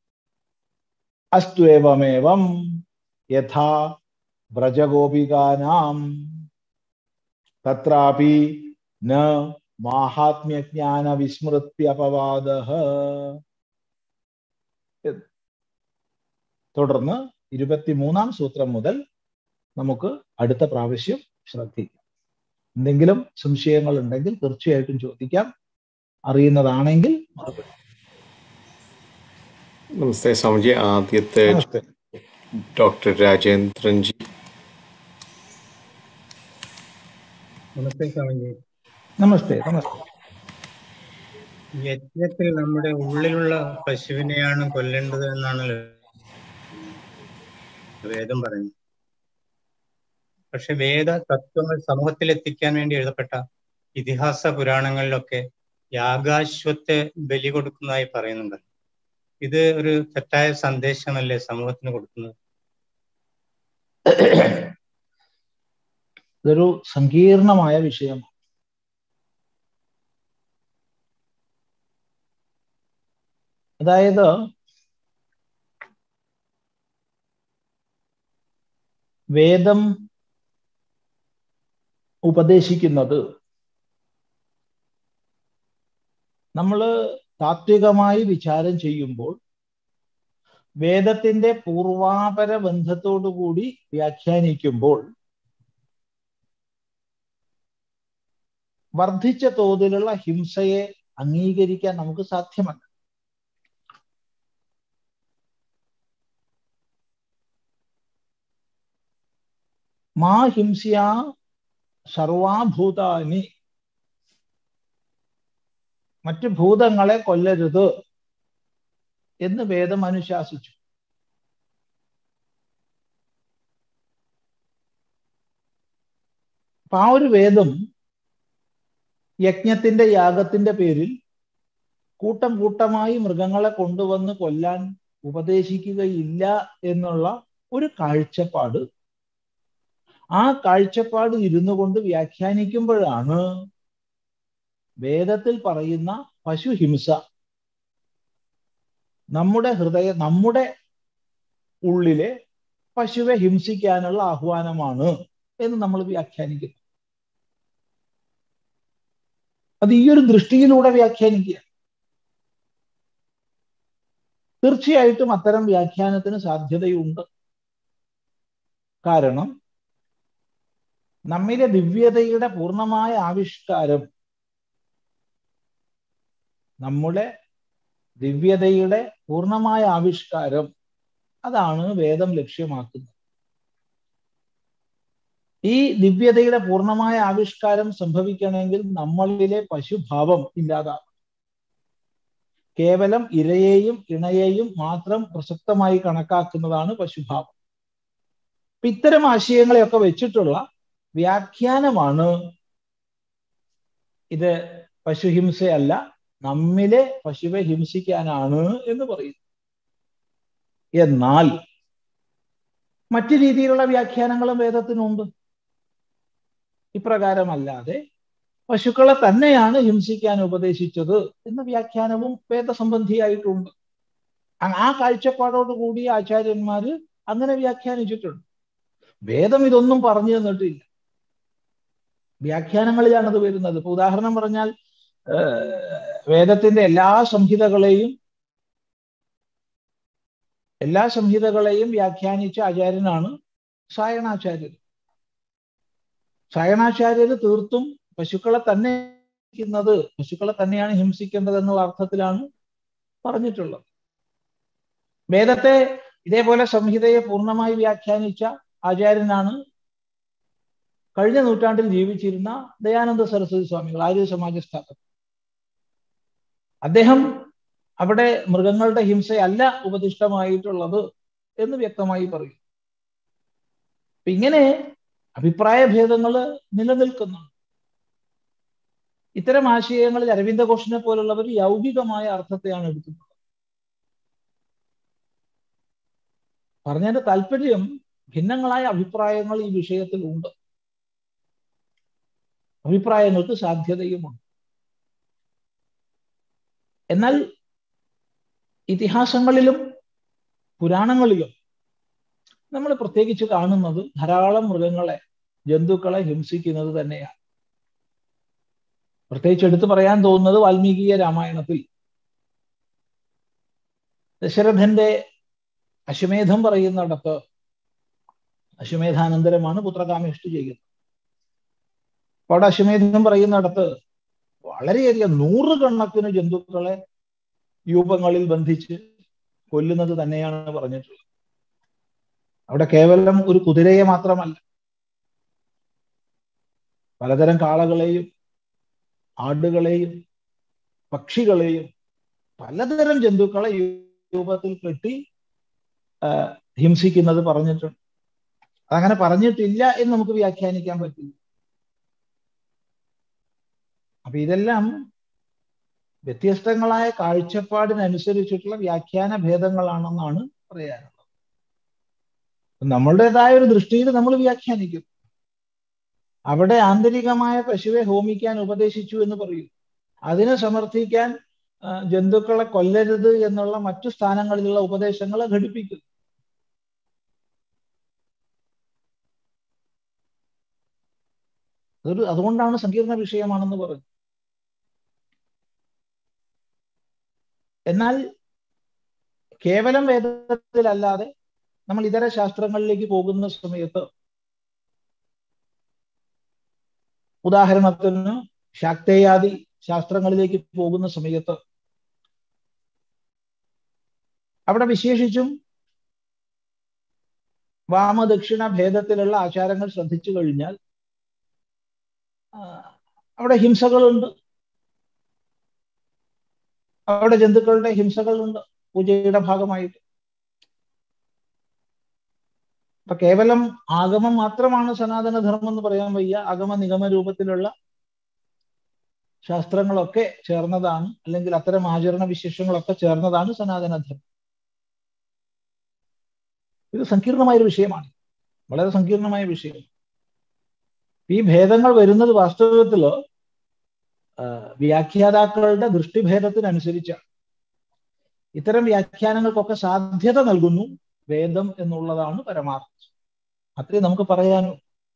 Speaker 1: അസ്ത്വേവമേവം യഥാ വ്രജഗോപികാനാം തത്രാപി ന മാഹാത്മ്യജ്ഞാന വിസ്മൃത്യപവാദ തുടർന്ന് ഇരുപത്തിമൂന്നാം സൂത്രം മുതൽ നമുക്ക് അടുത്ത പ്രാവശ്യം ശ്രദ്ധിക്കാം എന്തെങ്കിലും സംശയങ്ങൾ ഉണ്ടെങ്കിൽ തീർച്ചയായിട്ടും ചോദിക്കാം അറിയുന്നതാണെങ്കിൽ മറുപടി
Speaker 3: നമസ്തേ സ്വാമിജി ആദ്യത്തെ
Speaker 1: നമസ്തേ
Speaker 3: ഡോക്ടർ രാജേന്ദ്രൻ ജി
Speaker 4: നമസ്തേ സ്വാമിജി
Speaker 1: നമസ്തേ നമസ്തേ
Speaker 4: യജ്ഞത്തിൽ നമ്മുടെ ഉള്ളിലുള്ള പശുവിനെയാണ് കൊല്ലേണ്ടത് എന്നാണല്ലോ വേദം പറയുന്നത് പക്ഷെ വേദ തത്വങ്ങൾ സമൂഹത്തിൽ എത്തിക്കാൻ വേണ്ടി എഴുതപ്പെട്ട ഇതിഹാസ പുരാണങ്ങളിലൊക്കെ യാഗാശ്വത്തെ ബലി കൊടുക്കുന്നതായി പറയുന്നുണ്ട് ഇത് ഒരു തെറ്റായ സന്ദേശമല്ലേ സമൂഹത്തിന് കൊടുക്കുന്നത്
Speaker 1: ഇതൊരു സങ്കീർണമായ വിഷയം അതായത് വേദം ഉപദേശിക്കുന്നത് നമ്മൾ താത്വികമായി വിചാരം ചെയ്യുമ്പോൾ വേദത്തിന്റെ പൂർവാപര ബന്ധത്തോടു കൂടി വ്യാഖ്യാനിക്കുമ്പോൾ വർദ്ധിച്ച തോതിലുള്ള ഹിംസയെ അംഗീകരിക്കാൻ നമുക്ക് സാധ്യമല്ല മാ ഹിംസ്യ സർവാഭൂതാനി മറ്റു ഭൂതങ്ങളെ കൊല്ലരുത് എന്ന് വേദം അനുശാസിച്ചു അപ്പൊ ആ ഒരു വേദം യജ്ഞത്തിന്റെ യാഗത്തിന്റെ പേരിൽ കൂട്ടം കൂട്ടമായി മൃഗങ്ങളെ കൊണ്ടുവന്ന് കൊല്ലാൻ ഉപദേശിക്കുകയില്ല എന്നുള്ള ഒരു കാഴ്ചപ്പാട് ആ കാഴ്ചപ്പാട് ഇരുന്നു കൊണ്ട് വ്യാഖ്യാനിക്കുമ്പോഴാണ് വേദത്തിൽ പറയുന്ന പശുഹിംസ നമ്മുടെ ഹൃദയ നമ്മുടെ ഉള്ളിലെ പശുവെ ഹിംസിക്കാനുള്ള ആഹ്വാനമാണ് എന്ന് നമ്മൾ വ്യാഖ്യാനിക്കുന്നു അത് ഈ ഒരു ദൃഷ്ടിയിലൂടെ വ്യാഖ്യാനിക്കുക തീർച്ചയായിട്ടും അത്തരം വ്യാഖ്യാനത്തിന് സാധ്യതയുണ്ട് കാരണം നമ്മിലെ ദിവ്യതയുടെ പൂർണ്ണമായ ആവിഷ്കാരം നമ്മുടെ ദിവ്യതയുടെ പൂർണ്ണമായ ആവിഷ്കാരം അതാണ് വേദം ലക്ഷ്യമാക്കുന്നത് ഈ ദിവ്യതയുടെ പൂർണ്ണമായ ആവിഷ്കാരം സംഭവിക്കണമെങ്കിൽ നമ്മളിലെ പശുഭാവം ഇല്ലാതാവും കേവലം ഇരയെയും ഇണയെയും മാത്രം പ്രസക്തമായി കണക്കാക്കുന്നതാണ് പശുഭാവം ഇത്തരം ആശയങ്ങളെയൊക്കെ വെച്ചിട്ടുള്ള വ്യാഖ്യാനമാണ് ഇത് പശുഹിംസയല്ല നമ്മിലെ പശുവെ ഹിംസിക്കാനാണ് എന്ന് പറയുന്നു എന്നാൽ മറ്റു രീതിയിലുള്ള വ്യാഖ്യാനങ്ങളും വേദത്തിനുണ്ട് ഇപ്രകാരമല്ലാതെ പശുക്കളെ തന്നെയാണ് ഹിംസിക്കാൻ ഉപദേശിച്ചത് എന്ന വ്യാഖ്യാനവും വേദസംബന്ധിയായിട്ടുണ്ട് ആ കാഴ്ചപ്പാടോടുകൂടി ആചാര്യന്മാര് അങ്ങനെ വ്യാഖ്യാനിച്ചിട്ടുണ്ട് വേദം ഇതൊന്നും പറഞ്ഞു തന്നിട്ടില്ല വ്യാഖ്യാനങ്ങളിലാണ് അത് വരുന്നത് ഇപ്പൊ ഉദാഹരണം പറഞ്ഞാൽ വേദത്തിന്റെ എല്ലാ സംഹിതകളെയും എല്ലാ സംഹിതകളെയും വ്യാഖ്യാനിച്ച ആചാര്യനാണ് സായണാചാര്യർ സായണാചാര്യർ തീർത്തും പശുക്കളെ തന്നെ ഹിംസിക്കുന്നത് പശുക്കളെ തന്നെയാണ് ഹിംസിക്കേണ്ടത് എന്നുള്ള അർത്ഥത്തിലാണ് പറഞ്ഞിട്ടുള്ളത് വേദത്തെ ഇതേപോലെ സംഹിതയെ പൂർണ്ണമായി വ്യാഖ്യാനിച്ച ആചാര്യനാണ് കഴിഞ്ഞ നൂറ്റാണ്ടിൽ ജീവിച്ചിരുന്ന ദയാനന്ദ സരസ്വതി സ്വാമികൾ ആര്യ സമാജ സ്ഥാപകൻ അദ്ദേഹം അവിടെ മൃഗങ്ങളുടെ ഹിംസയല്ല ഉപദിഷ്ടമായിട്ടുള്ളത് എന്ന് വ്യക്തമായി പറയും ഇങ്ങനെ അഭിപ്രായ ഭേദങ്ങൾ നിലനിൽക്കുന്നുണ്ട് ഇത്തരം ആശയങ്ങളിൽ അരവിന്ദ ഘോഷിനെ പോലുള്ളവർ യൗകികമായ അർത്ഥത്തെയാണ് എടുക്കുന്നത് പറഞ്ഞതിന്റെ താല്പര്യം ഭിന്നങ്ങളായ അഭിപ്രായങ്ങൾ ഈ വിഷയത്തിൽ ഉണ്ട് അഭിപ്രായങ്ങൾക്ക് സാധ്യതയുമുണ്ട് എന്നാൽ ഇതിഹാസങ്ങളിലും പുരാണങ്ങളിലും നമ്മൾ പ്രത്യേകിച്ച് കാണുന്നത് ധാരാളം മൃഗങ്ങളെ ജന്തുക്കളെ ഹിംസിക്കുന്നത് തന്നെയാണ് പ്രത്യേകിച്ച് എടുത്തു പറയാൻ തോന്നുന്നത് വാൽമീകീയ രാമായണത്തിൽ ദശരഥന്റെ അശ്വമേധം പറയുന്നിടത്ത് അശ്വമേധാനന്തരമാണ് പുത്രകാമേഷ്ടി ചെയ്യുന്നത് അപ്പൊ അവിടെ അശ്വമേധം പറയുന്നിടത്ത് വളരെയധികം നൂറുകണക്കിന് ജന്തുക്കളെ രൂപങ്ങളിൽ ബന്ധിച്ച് കൊല്ലുന്നത് തന്നെയാണ് പറഞ്ഞിട്ടുള്ളത് അവിടെ കേവലം ഒരു കുതിരയെ മാത്രമല്ല പലതരം കാളകളെയും ആടുകളെയും പക്ഷികളെയും പലതരം ജന്തുക്കളെ ഈ രൂപത്തിൽ കെട്ടി ആ, ഹിംസിക്കുന്നത് പറഞ്ഞിട്ടുണ്ട് അതങ്ങനെ പറഞ്ഞിട്ടില്ല എന്ന് നമുക്ക് വ്യാഖ്യാനിക്കാൻ പറ്റില്ല അപ്പൊ ഇതെല്ലാം വ്യത്യസ്തങ്ങളായ കാഴ്ചപ്പാടിനനുസരിച്ചിട്ടുള്ള വ്യാഖ്യാന ഭേദങ്ങളാണെന്നാണ് പറയാനുള്ളത് നമ്മളുടേതായ ഒരു ദൃഷ്ടിയിൽ നമ്മൾ വ്യാഖ്യാനിക്കും അവിടെ ആന്തരികമായ പശുവെ ഹോമിക്കാൻ ഉപദേശിച്ചു എന്ന് പറയും അതിനെ സമർത്ഥിക്കാൻ ആ, ജന്തുക്കളെ കൊല്ലരുത് എന്നുള്ള മറ്റു സ്ഥാനങ്ങളിലുള്ള ഉപദേശങ്ങളെ ഘടിപ്പിക്കുന്നു അതൊരു അതുകൊണ്ടാണ് സങ്കീർണ വിഷയമാണെന്ന് പറഞ്ഞു എന്നാൽ കേവലം വേദത്തിലല്ലാതെ നമ്മൾ ഇതര ശാസ്ത്രങ്ങളിലേക്ക് പോകുന്ന സമയത്ത് ഉദാഹരണത്തിന് ശാക്തേയാദി ശാസ്ത്രങ്ങളിലേക്ക് പോകുന്ന സമയത്ത് അവിടെ വിശേഷിച്ചും വാമദക്ഷിണ ഭേദത്തിലുള്ള ആചാരങ്ങൾ ശ്രദ്ധിച്ചു കഴിഞ്ഞാൽ ആ, അവിടെ ഹിംസകളുണ്ട് അവിടെ ജന്തുക്കളുടെ ഹിംസകളുണ്ട് പൂജയുടെ ഭാഗമായിട്ട് അപ്പൊ കേവലം ആഗമം മാത്രമാണ് സനാതന ധർമ്മം എന്ന് പറയാൻ വയ്യ ആഗമ നിഗമ രൂപത്തിലുള്ള ശാസ്ത്രങ്ങളൊക്കെ ചേർന്നതാണ് അല്ലെങ്കിൽ അത്തരം ആചരണ വിശേഷങ്ങളൊക്കെ ചേർന്നതാണ് സനാതന ധർമ്മം ഇത് സങ്കീർണമായ ഒരു വിഷയമാണ് വളരെ സങ്കീർണമായ വിഷയം ഈ ഭേദങ്ങൾ വരുന്നത് വാസ്തവത്തില് ആ, വ്യാഖ്യാതാക്കളുടെ ദൃഷ്ടിഭേദത്തിനനുസരിച്ചാണ് ഇത്തരം വ്യാഖ്യാനങ്ങൾക്കൊക്കെ സാധ്യത നൽകുന്നു വേദം എന്നുള്ളതാണ് പരമാർത്ഥം അത്രേ നമുക്ക് പറയാനോ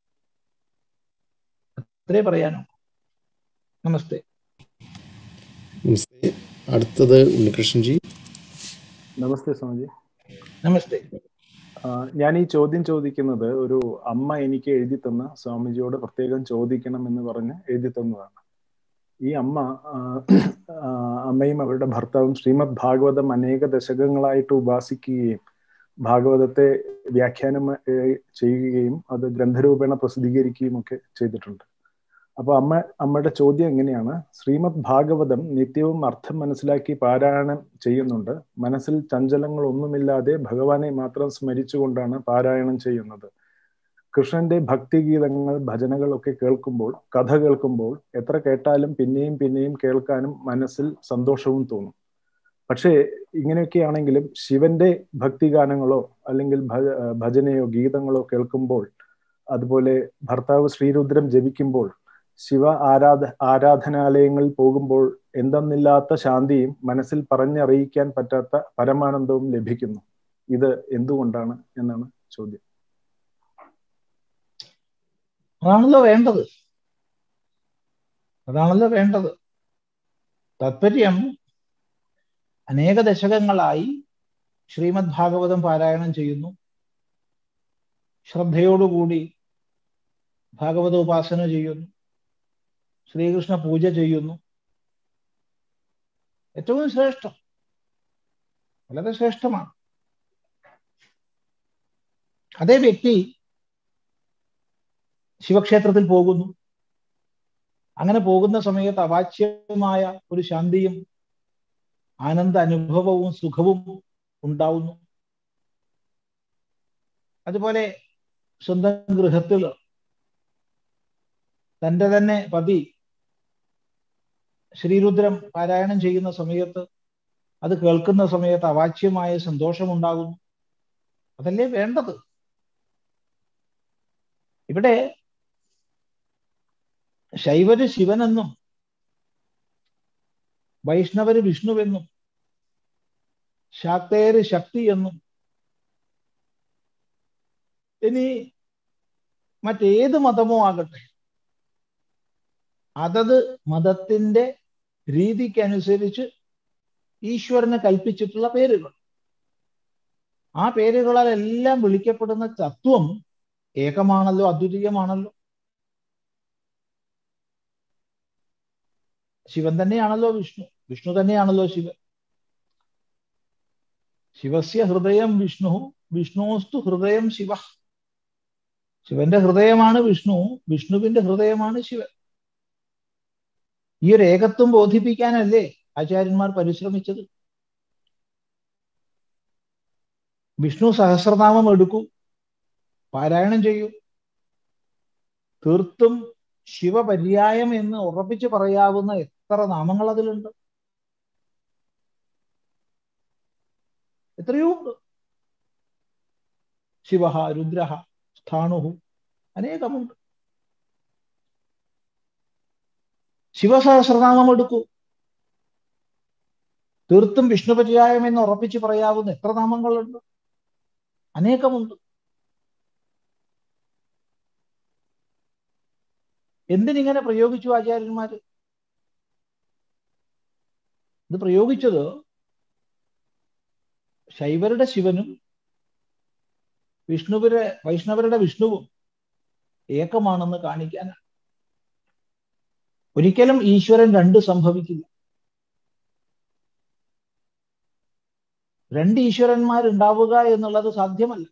Speaker 1: അത്രേ പറയാനോ നമസ്തേ
Speaker 3: നമസ്തേ അടുത്തത് ഉണ്ണികൃഷ്ണൻജി
Speaker 5: നമസ്തേ സ്വാമിജി
Speaker 1: നമസ്തേ
Speaker 5: ആ, ഞാൻ ഈ ചോദ്യം ചോദിക്കുന്നത് ഒരു അമ്മ എനിക്ക് എഴുതി തന്ന സ്വാമിജിയോട് പ്രത്യേകം ചോദിക്കണം എന്ന് പറഞ്ഞ് എഴുതി തന്നതാണ് ഈ അമ്മ ആ, ആ, അമ്മയും അവരുടെ ഭർത്താവും ശ്രീമദ് ഭാഗവതം അനേക ദശകങ്ങളായിട്ട് ഉപാസിക്കുകയും ഭാഗവതത്തെ വ്യാഖ്യാനം ഏ, ചെയ്യുകയും അത് ഗ്രന്ഥരൂപേണ പ്രസിദ്ധീകരിക്കുകയും ഒക്കെ ചെയ്തിട്ടുണ്ട് അപ്പൊ അമ്മ അമ്മയുടെ ചോദ്യം എങ്ങനെയാണ് ശ്രീമദ് ഭാഗവതം നിത്യവും അർത്ഥം മനസ്സിലാക്കി പാരായണം ചെയ്യുന്നുണ്ട് മനസ്സിൽ ചഞ്ചലങ്ങളൊന്നുമില്ലാതെ ഭഗവാനെ മാത്രം സ്മരിച്ചുകൊണ്ടാണ് പാരായണം ചെയ്യുന്നത് കൃഷ്ണന്റെ ഭക്തിഗീതങ്ങൾ ഭജനകളൊക്കെ കേൾക്കുമ്പോൾ കഥ കേൾക്കുമ്പോൾ എത്ര കേട്ടാലും പിന്നെയും പിന്നെയും കേൾക്കാനും മനസ്സിൽ സന്തോഷവും തോന്നും പക്ഷേ ഇങ്ങനെയൊക്കെയാണെങ്കിലും ശിവന്റെ ഭക്തിഗാനങ്ങളോ അല്ലെങ്കിൽ ഭ- ഭജനയോ ഗീതങ്ങളോ കേൾക്കുമ്പോൾ അതുപോലെ ഭർത്താവ് ശ്രീരുദ്രം ജപിക്കുമ്പോൾ ശിവ ആരാധ ആരാധനാലയങ്ങളിൽ പോകുമ്പോൾ എന്തെന്നില്ലാത്ത ശാന്തിയും മനസ്സിൽ പറഞ്ഞറിയിക്കാൻ പറ്റാത്ത പരമാനന്ദവും ലഭിക്കുന്നു ഇത് എന്തുകൊണ്ടാണ് എന്നാണ് ചോദ്യം
Speaker 1: അതാണല്ലോ വേണ്ടത് അതാണല്ലോ വേണ്ടത് താത്പര്യം അനേക ദശകങ്ങളായി ശ്രീമദ് ഭാഗവതം പാരായണം ചെയ്യുന്നു ശ്രദ്ധയോടുകൂടി ഭാഗവത ഉപാസന ചെയ്യുന്നു ശ്രീകൃഷ്ണ പൂജ ചെയ്യുന്നു ഏറ്റവും ശ്രേഷ്ഠം വളരെ ശ്രേഷ്ഠമാണ് അതേ വ്യക്തി ശിവക്ഷേത്രത്തിൽ പോകുന്നു അങ്ങനെ പോകുന്ന സമയത്ത് അവാച്യമായ ഒരു ശാന്തിയും ആനന്ദ അനുഭവവും സുഖവും ഉണ്ടാവുന്നു അതുപോലെ സ്വന്തം ഗൃഹത്തിൽ തൻ്റെ തന്നെ പതി ശ്രീരുദ്രം പാരായണം ചെയ്യുന്ന സമയത്ത് അത് കേൾക്കുന്ന സമയത്ത് അവാച്യമായ സന്തോഷമുണ്ടാകുന്നു അതല്ലേ വേണ്ടത് ഇവിടെ ശൈവര് ശിവനെന്നും വൈഷ്ണവര് വിഷ്ണുവെന്നും ശാക്തേര് ശക്തി എന്നും ഇനി മറ്റേത് മതമോ ആകട്ടെ അതത് മതത്തിന്റെ രീതിക്കനുസരിച്ച് ഈശ്വരന് കൽപ്പിച്ചിട്ടുള്ള പേരുകൾ ആ പേരുകളെല്ലാം വിളിക്കപ്പെടുന്ന തത്വം ഏകമാണല്ലോ അദ്വിതീയമാണല്ലോ ശിവൻ തന്നെയാണല്ലോ വിഷ്ണു വിഷ്ണു തന്നെയാണല്ലോ ശിവൻ ശിവസ്യ ഹൃദയം വിഷ്ണു വിഷ്ണുസ്തു ഹൃദയം ശിവ ശിവന്റെ ഹൃദയമാണ് വിഷ്ണു വിഷ്ണുവിന്റെ ഹൃദയമാണ് ശിവൻ ഈ ഒരു ഏകത്വം ബോധിപ്പിക്കാനല്ലേ ആചാര്യന്മാർ പരിശ്രമിച്ചത് വിഷ്ണു സഹസ്രനാമം എടുക്കൂ പാരായണം ചെയ്യൂ തീർത്തും ശിവപര്യായം എന്ന് ഉറപ്പിച്ച് പറയാവുന്ന എത്ര നാമങ്ങൾ അതിലുണ്ട് എത്രയോ ഉണ്ട് ശിവ രുദ്ര സ്ഥാണു അനേകമുണ്ട് ശിവസഹസ്രനാമം എടുക്കൂ തീർത്തും വിഷ്ണുപര്യായം എന്ന് ഉറപ്പിച്ച് പറയാവുന്ന എത്ര നാമങ്ങളുണ്ട് അനേകമുണ്ട് എന്തിനിങ്ങനെ പ്രയോഗിച്ചു ആചാര്യന്മാര് ഇത് പ്രയോഗിച്ചത് ശൈവരുടെ ശിവനും വിഷ്ണുവിന്റെ വൈഷ്ണവരുടെ വിഷ്ണുവും ഏകമാണെന്ന് കാണിക്കാനാണ് ഒരിക്കലും ഈശ്വരൻ രണ്ട് സംഭവിക്കില്ല രണ്ട് ഈശ്വരന്മാരുണ്ടാവുക എന്നുള്ളത് സാധ്യമല്ല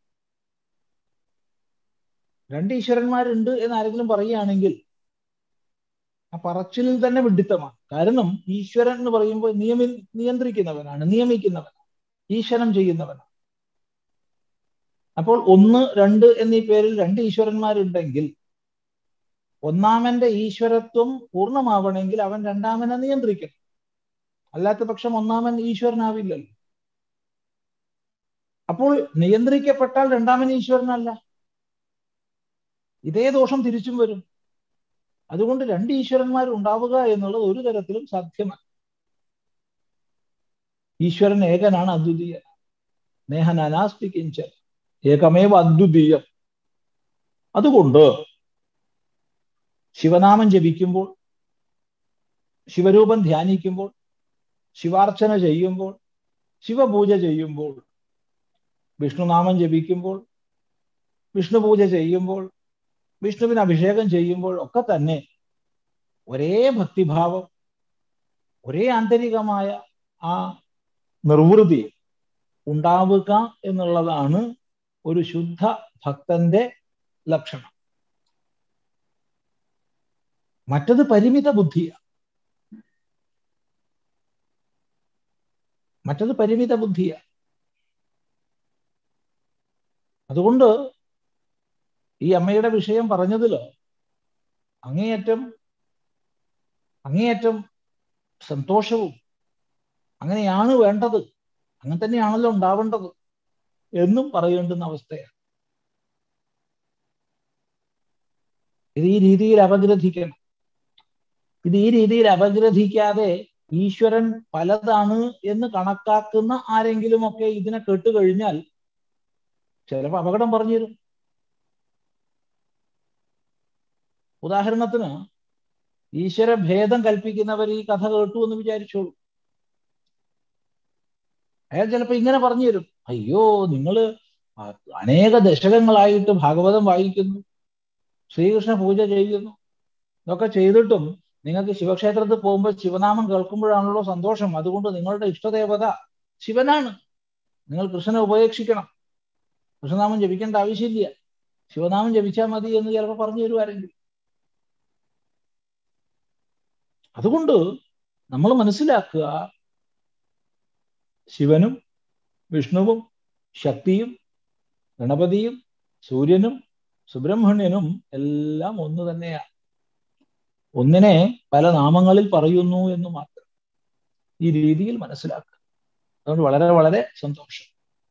Speaker 1: രണ്ട് ഈശ്വരന്മാരുണ്ട് എന്ന് ആരെങ്കിലും പറയുകയാണെങ്കിൽ ആ പറച്ചിലിൽ തന്നെ വിഡിത്തമാണ് കാരണം ഈശ്വരൻ എന്ന് പറയുമ്പോൾ നിയമി നിയന്ത്രിക്കുന്നവനാണ് നിയമിക്കുന്നവനാണ് ഈശ്വരം ചെയ്യുന്നവനാണ് അപ്പോൾ ഒന്ന് രണ്ട് എന്നീ പേരിൽ രണ്ട് ഈശ്വരന്മാരുണ്ടെങ്കിൽ ഒന്നാമന്റെ ഈശ്വരത്വം പൂർണ്ണമാവണമെങ്കിൽ അവൻ രണ്ടാമനെ നിയന്ത്രിക്കണം അല്ലാത്ത പക്ഷം ഒന്നാമൻ ഈശ്വരനാവില്ലല്ലോ അപ്പോൾ നിയന്ത്രിക്കപ്പെട്ടാൽ രണ്ടാമൻ ഈശ്വരനല്ല ഇതേ ദോഷം തിരിച്ചും വരും അതുകൊണ്ട് രണ്ട് ഈശ്വരന്മാർ ഉണ്ടാവുക എന്നുള്ളത് ഒരു തരത്തിലും സാധ്യമല്ല ഈശ്വരൻ ഏകനാണ് അദ്വിതീയൻ നേഹനാനാസ്തി കിഞ്ചൻ ഏകമേവ അദ്വിതീയം അതുകൊണ്ട് ശിവനാമം ജപിക്കുമ്പോൾ ശിവരൂപം ധ്യാനിക്കുമ്പോൾ ശിവാർച്ചന ചെയ്യുമ്പോൾ ശിവപൂജ ചെയ്യുമ്പോൾ വിഷ്ണുനാമം ജപിക്കുമ്പോൾ വിഷ്ണു പൂജ ചെയ്യുമ്പോൾ വിഷ്ണുവിന് അഭിഷേകം ചെയ്യുമ്പോൾ ഒക്കെ തന്നെ ഒരേ ഭക്തിഭാവം ഒരേ ആന്തരികമായ ആ നിർവൃതി ഉണ്ടാവുക എന്നുള്ളതാണ് ഒരു ശുദ്ധ ഭക്തന്റെ ലക്ഷണം മറ്റത് പരിമിത ബുദ്ധിയാണ് മറ്റത് പരിമിത ബുദ്ധിയാണ് അതുകൊണ്ട് ഈ അമ്മയുടെ വിഷയം പറഞ്ഞതില് അങ്ങേയറ്റം അങ്ങേയറ്റം സന്തോഷവും അങ്ങനെയാണ് വേണ്ടത് അങ്ങനെ തന്നെയാണല്ലോ ഉണ്ടാവേണ്ടത് എന്നും പറയേണ്ടുന്ന അവസ്ഥയാണ് ഇത് ഈ രീതിയിൽ അപഗ്രഥിക്കണം ഇത് ഈ രീതിയിൽ അപഗ്രഥിക്കാതെ ഈശ്വരൻ പലതാണ് എന്ന് കണക്കാക്കുന്ന ആരെങ്കിലുമൊക്കെ ഇതിനെ കേട്ടുകഴിഞ്ഞാൽ ചിലപ്പോൾ അപകടം പറഞ്ഞു തരും ഉദാഹരണത്തിന് ഈശ്വര ഭേദം കൽപ്പിക്കുന്നവർ ഈ കഥ കേട്ടു എന്ന് വിചാരിച്ചോളൂ അയാൾ ചിലപ്പോ ഇങ്ങനെ പറഞ്ഞു തരും അയ്യോ നിങ്ങള് അനേക ദശകങ്ങളായിട്ട് ഭാഗവതം വായിക്കുന്നു ശ്രീകൃഷ്ണ പൂജ ചെയ്യുന്നു ഇതൊക്കെ ചെയ്തിട്ടും നിങ്ങൾക്ക് ശിവക്ഷേത്രത്തിൽ പോകുമ്പോൾ ശിവനാമം കേൾക്കുമ്പോഴാണല്ലോ സന്തോഷം അതുകൊണ്ട് നിങ്ങളുടെ ഇഷ്ടദേവത ശിവനാണ് നിങ്ങൾ കൃഷ്ണനെ ഉപേക്ഷിക്കണം കൃഷ്ണനാമം ജപിക്കേണ്ട ആവശ്യമില്ല ശിവനാമം ജപിച്ചാൽ മതി എന്ന് ചിലപ്പോൾ പറഞ്ഞു തരുമാരെങ്കിലും അതുകൊണ്ട് നമ്മൾ മനസ്സിലാക്കുക ശിവനും വിഷ്ണുവും ശക്തിയും ഗണപതിയും സൂര്യനും സുബ്രഹ്മണ്യനും എല്ലാം ഒന്ന് തന്നെയാണ് ഒന്നിനെ പല നാമങ്ങളിൽ പറയുന്നു എന്ന് മാത്രം ഈ രീതിയിൽ മനസ്സിലാക്കുക അതുകൊണ്ട് വളരെ വളരെ സന്തോഷം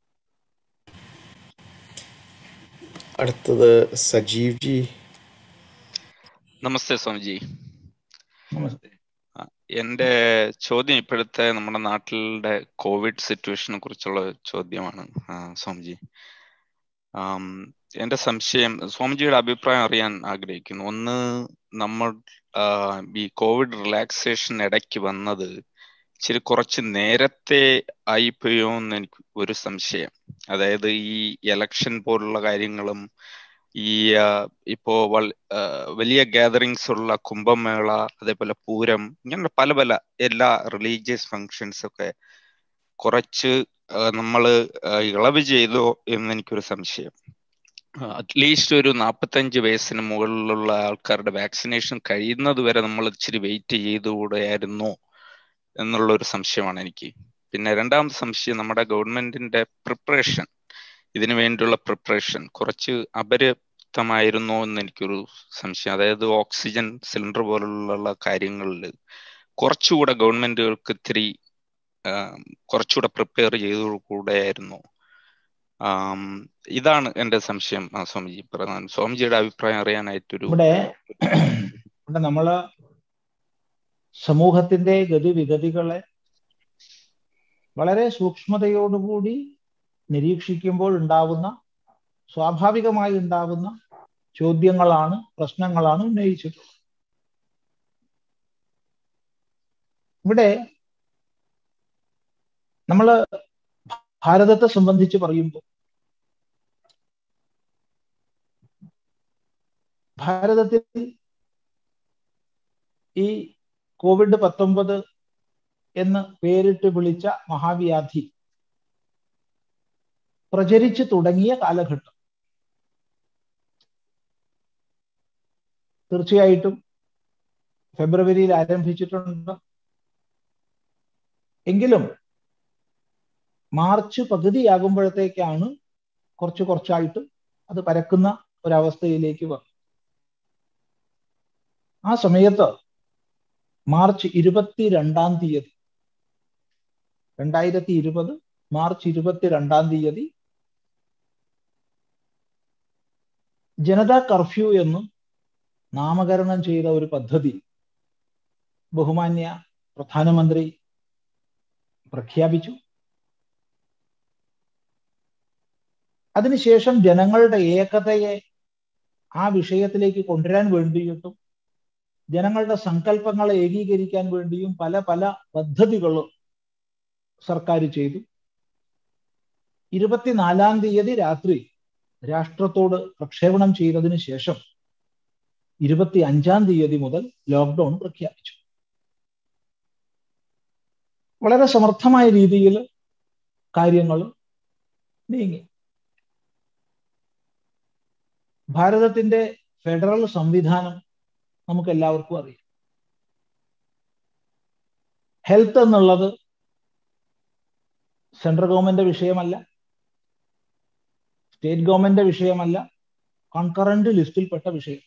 Speaker 3: അടുത്തത് സജീവ് ജി
Speaker 6: നമസ്തേ സ്വാമിജി
Speaker 1: നമസ്തേ
Speaker 6: എൻ്റെ ചോദ്യം ഇപ്പോഴത്തെ നമ്മുടെ നാട്ടിലെ കോവിഡ് സിറ്റുവേഷനെ കുറിച്ചുള്ള ചോദ്യമാണ് സ്വാമിജി എൻ്റെ സംശയം സ്വാമിജിയുടെ അഭിപ്രായം അറിയാൻ ആഗ്രഹിക്കുന്നു ഒന്ന് നമ്മൾ ഈ കോവിഡ് റിലാക്സേഷൻ ഇടയ്ക്ക് വന്നത് ഇച്ചിരി കുറച്ച് നേരത്തെ ആയിപ്പോയോ എന്ന് എനിക്ക് ഒരു സംശയം അതായത് ഈ എലക്ഷൻ പോലുള്ള കാര്യങ്ങളും ഈ ഇപ്പോ വലിയ ഗാദറിങ്സ് ഉള്ള കുംഭമേള അതേപോലെ പൂരം ഇങ്ങനെ പല പല എല്ലാ റിലീജിയസ് ഫങ്ഷൻസ് ഒക്കെ കുറച്ച് നമ്മൾ ഇളവ് ചെയ്തോ എന്ന് എനിക്കൊരു സംശയം അറ്റ്ലീസ്റ്റ് ഒരു നാൽപ്പത്തഞ്ച് വയസ്സിന് മുകളിലുള്ള ആൾക്കാരുടെ വാക്സിനേഷൻ കഴിയുന്നത് വരെ നമ്മൾ ഇച്ചിരി വെയിറ്റ് ചെയ്തുകൂടെയായിരുന്നോ എന്നുള്ള ഒരു സംശയമാണ് എനിക്ക് പിന്നെ രണ്ടാമത്തെ സംശയം നമ്മുടെ ഗവൺമെന്റിന്റെ പ്രിപ്പറേഷൻ ഇതിനു വേണ്ടിയുള്ള പ്രിപ്പറേഷൻ കുറച്ച് അപര്യാപ്തമായിരുന്നോ എന്ന് എനിക്കൊരു സംശയം അതായത് ഓക്സിജൻ സിലിണ്ടർ പോലുള്ള കാര്യങ്ങളിൽ കുറച്ചുകൂടെ ഗവൺമെന്റുകൾക്ക് ഇത്തിരി കുറച്ചുകൂടെ പ്രിപ്പയർ ചെയ്തു കൂടെയായിരുന്നു ഇതാണ് എന്റെ സംശയം സ്വാമിജി പ്രധാന സ്വാമിജിയുടെ അഭിപ്രായം അറിയാനായിട്ടൊരു
Speaker 1: ഇവിടെ ഇവിടെ നമ്മള് സമൂഹത്തിന്റെ ഗതിവിഗതികളെ വളരെ സൂക്ഷ്മതയോടുകൂടി നിരീക്ഷിക്കുമ്പോൾ ഉണ്ടാവുന്ന സ്വാഭാവികമായി ഉണ്ടാവുന്ന ചോദ്യങ്ങളാണ് പ്രശ്നങ്ങളാണ് ഉന്നയിച്ചിട്ടുള്ളത് ഇവിടെ നമ്മൾ ഭാരതത്തെ സംബന്ധിച്ച് പറയുമ്പോൾ ഭാരതത്തിൽ ഈ കോവിഡ് പത്തൊമ്പത് എന്ന് പേരിട്ട് വിളിച്ച മഹാവ്യാധി പ്രചരിച്ചു തുടങ്ങിയ കാലഘട്ടം തീർച്ചയായിട്ടും ഫെബ്രുവരിയിൽ ആരംഭിച്ചിട്ടുണ്ട് എങ്കിലും മാർച്ച് പകുതിയാകുമ്പോഴത്തേക്കാണ് കുറച്ച് കുറച്ചായിട്ട് അത് പരക്കുന്ന ഒരവസ്ഥയിലേക്ക് വന്നു ആ സമയത്ത് മാർച്ച് ഇരുപത്തിരണ്ടാം തീയതി രണ്ടായിരത്തി ഇരുപത് മാർച്ച് ഇരുപത്തിരണ്ടാം തീയതി ജനതാ കർഫ്യൂ എന്ന് നാമകരണം ചെയ്ത ഒരു പദ്ധതി ബഹുമാന്യ പ്രധാനമന്ത്രി പ്രഖ്യാപിച്ചു അതിനുശേഷം ജനങ്ങളുടെ ഏകതയെ ആ വിഷയത്തിലേക്ക് കൊണ്ടുവരാൻ വേണ്ടിയിട്ടും ജനങ്ങളുടെ സങ്കല്പങ്ങളെ ഏകീകരിക്കാൻ വേണ്ടിയും പല പല പദ്ധതികളും സർക്കാർ ചെയ്തു ഇരുപത്തിനാലാം തീയതി രാത്രി രാഷ്ട്രത്തോട് പ്രക്ഷേപണം ചെയ്തതിനു ശേഷം ഇരുപത്തി അഞ്ചാം തീയതി മുതൽ ലോക്ക്ഡൗൺ പ്രഖ്യാപിച്ചു വളരെ സമർത്ഥമായ രീതിയിൽ കാര്യങ്ങൾ നീങ്ങി ഭാരതത്തിന്റെ ഫെഡറൽ സംവിധാനം നമുക്ക് എല്ലാവർക്കും അറിയാം ഹെൽത്ത് എന്നുള്ളത് സെൻട്രൽ ഗവൺമെന്റ് വിഷയമല്ല സ്റ്റേറ്റ് ഗവൺമെന്റ് വിഷയമല്ല കൺകറന്റ് ലിസ്റ്റിൽപ്പെട്ട വിഷയം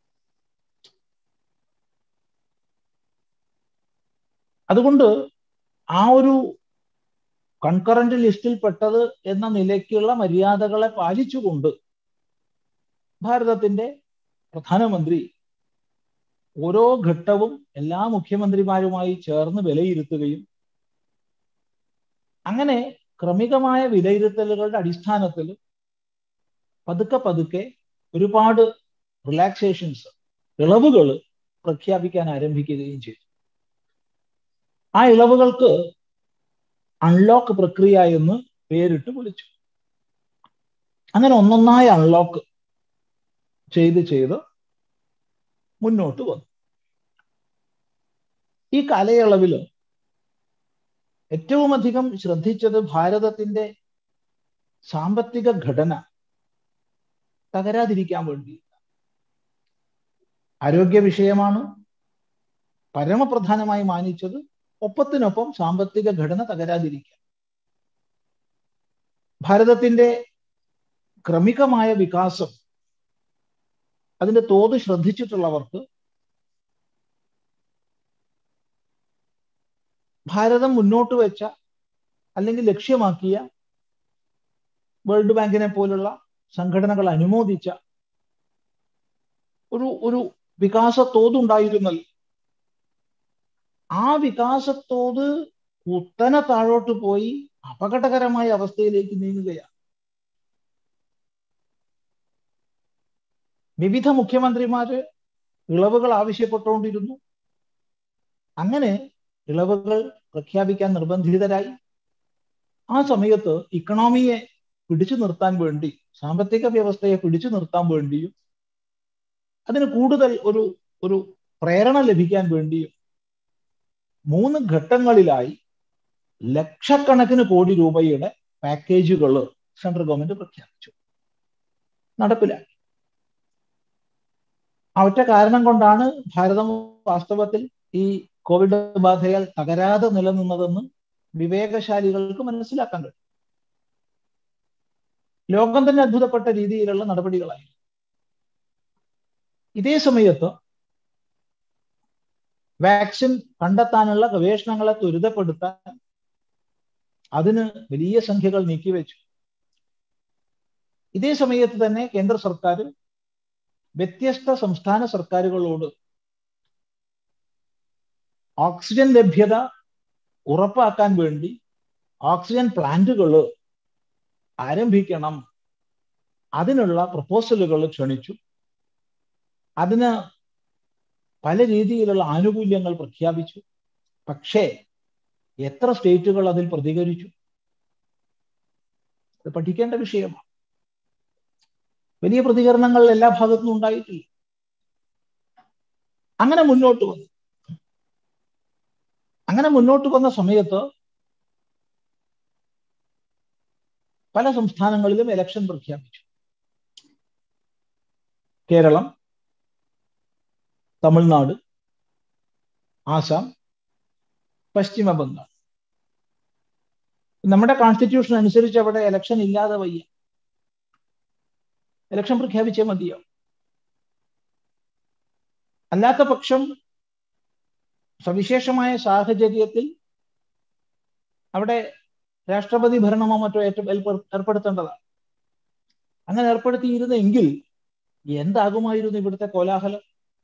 Speaker 1: അതുകൊണ്ട് ആ ഒരു കൺകറന്റ് ലിസ്റ്റിൽപ്പെട്ടത് എന്ന നിലയ്ക്കുള്ള മര്യാദകളെ പാലിച്ചുകൊണ്ട് ഭാരതത്തിന്റെ പ്രധാനമന്ത്രി ഓരോ ഘട്ടവും എല്ലാ മുഖ്യമന്ത്രിമാരുമായി ചേർന്ന് വിലയിരുത്തുകയും അങ്ങനെ ക്രമികമായ വിലയിരുത്തലുകളുടെ അടിസ്ഥാനത്തിൽ പതുക്കെ പതുക്കെ ഒരുപാട് റിലാക്സേഷൻസ് ഇളവുകൾ പ്രഖ്യാപിക്കാൻ ആരംഭിക്കുകയും ചെയ്തു ആ ഇളവുകൾക്ക് അൺലോക്ക് പ്രക്രിയ എന്ന് പേരിട്ട് വിളിച്ചു അങ്ങനെ ഒന്നൊന്നായി അൺലോക്ക് ചെയ്ത് ചെയ്ത് മുന്നോട്ട് വന്നു ഈ കാലയളവിൽ ഏറ്റവും അധികം ശ്രദ്ധിച്ചത് ഭാരതത്തിന്റെ സാമ്പത്തിക ഘടന തകരാതിരിക്കാൻ വേണ്ടി ആരോഗ്യ വിഷയമാണ് പരമപ്രധാനമായി മാനിച്ചത് ഒപ്പത്തിനൊപ്പം സാമ്പത്തിക ഘടന തകരാതിരിക്കാൻ ഭാരതത്തിന്റെ ക്രമികമായ വികാസം അതിന്റെ തോത് ശ്രദ്ധിച്ചിട്ടുള്ളവർക്ക് ഭാരതം മുന്നോട്ട് വെച്ച അല്ലെങ്കിൽ ലക്ഷ്യമാക്കിയ വേൾഡ് ബാങ്കിനെ പോലുള്ള സംഘടനകൾ അനുമോദിച്ച ഒരു ഒരു വികാസത്തോതുണ്ടായിരുന്നല്ലോ ആ വികാസത്തോത് കുത്തനെ താഴോട്ട് പോയി അപകടകരമായ അവസ്ഥയിലേക്ക് നീങ്ങുകയാണ് വിവിധ മുഖ്യമന്ത്രിമാര് ഇളവുകൾ ആവശ്യപ്പെട്ടുകൊണ്ടിരുന്നു അങ്ങനെ ഇളവുകൾ പ്രഖ്യാപിക്കാൻ നിർബന്ധിതരായി ആ സമയത്ത് ഇക്കണോമിയെ പിടിച്ചു നിർത്താൻ വേണ്ടി സാമ്പത്തിക വ്യവസ്ഥയെ പിടിച്ചു നിർത്താൻ വേണ്ടിയും അതിന് കൂടുതൽ ഒരു ഒരു പ്രേരണ ലഭിക്കാൻ വേണ്ടിയും മൂന്ന് ഘട്ടങ്ങളിലായി ലക്ഷക്കണക്കിന് കോടി രൂപയുടെ പാക്കേജുകൾ സെൻട്രൽ ഗവൺമെന്റ് പ്രഖ്യാപിച്ചു നടപ്പിലാക്കി ആ ഒറ്റ കാരണം കൊണ്ടാണ് ഭാരതം വാസ്തവത്തിൽ ഈ കോവിഡ് ബാധയാൽ തകരാതെ നിലനിന്നതെന്ന് വിവേകശാലികൾക്ക് മനസ്സിലാക്കാൻ കഴിയും ലോകം തന്നെ അത്ഭുതപ്പെട്ട രീതിയിലുള്ള നടപടികളായി ഇതേ സമയത്ത് വാക്സിൻ കണ്ടെത്താനുള്ള ഗവേഷണങ്ങളെ ത്വരിതപ്പെടുത്താൻ അതിന് വലിയ സംഖ്യകൾ നീക്കിവെച്ചു ഇതേ സമയത്ത് തന്നെ കേന്ദ്ര സർക്കാർ വ്യത്യസ്ത സംസ്ഥാന സർക്കാരുകളോട് ഓക്സിജൻ ലഭ്യത ഉറപ്പാക്കാൻ വേണ്ടി ഓക്സിജൻ പ്ലാന്റുകൾ ആരംഭിക്കണം അതിനുള്ള പ്രപ്പോസലുകൾ ക്ഷണിച്ചു അതിന് പല രീതിയിലുള്ള ആനുകൂല്യങ്ങൾ പ്രഖ്യാപിച്ചു പക്ഷേ എത്ര സ്റ്റേറ്റുകൾ അതിൽ പ്രതികരിച്ചു അത് പഠിക്കേണ്ട വിഷയമാണ് വലിയ പ്രതികരണങ്ങൾ എല്ലാ ഭാഗത്തും ഉണ്ടായിട്ടില്ല അങ്ങനെ മുന്നോട്ട് വന്നു അങ്ങനെ മുന്നോട്ട് വന്ന സമയത്ത് പല സംസ്ഥാനങ്ങളിലും ഇലക്ഷൻ പ്രഖ്യാപിച്ചു കേരളം തമിഴ്നാട് ആസാം പശ്ചിമ ബംഗാൾ നമ്മുടെ കോൺസ്റ്റിറ്റ്യൂഷൻ അനുസരിച്ച് അവിടെ ഇലക്ഷൻ ഇല്ലാതെ വയ്യ ഇലക്ഷൻ പ്രഖ്യാപിച്ചേ മതിയോ അല്ലാത്ത പക്ഷം സവിശേഷമായ സാഹചര്യത്തിൽ അവിടെ രാഷ്ട്രപതി ഭരണമോ മറ്റോ ഏറ്റവും ഏർപ്പെടുത്തേണ്ടതാണ് അങ്ങനെ ഏർപ്പെടുത്തിയിരുന്നെങ്കിൽ എന്താകുമായിരുന്നു ഇവിടുത്തെ കോലാഹലം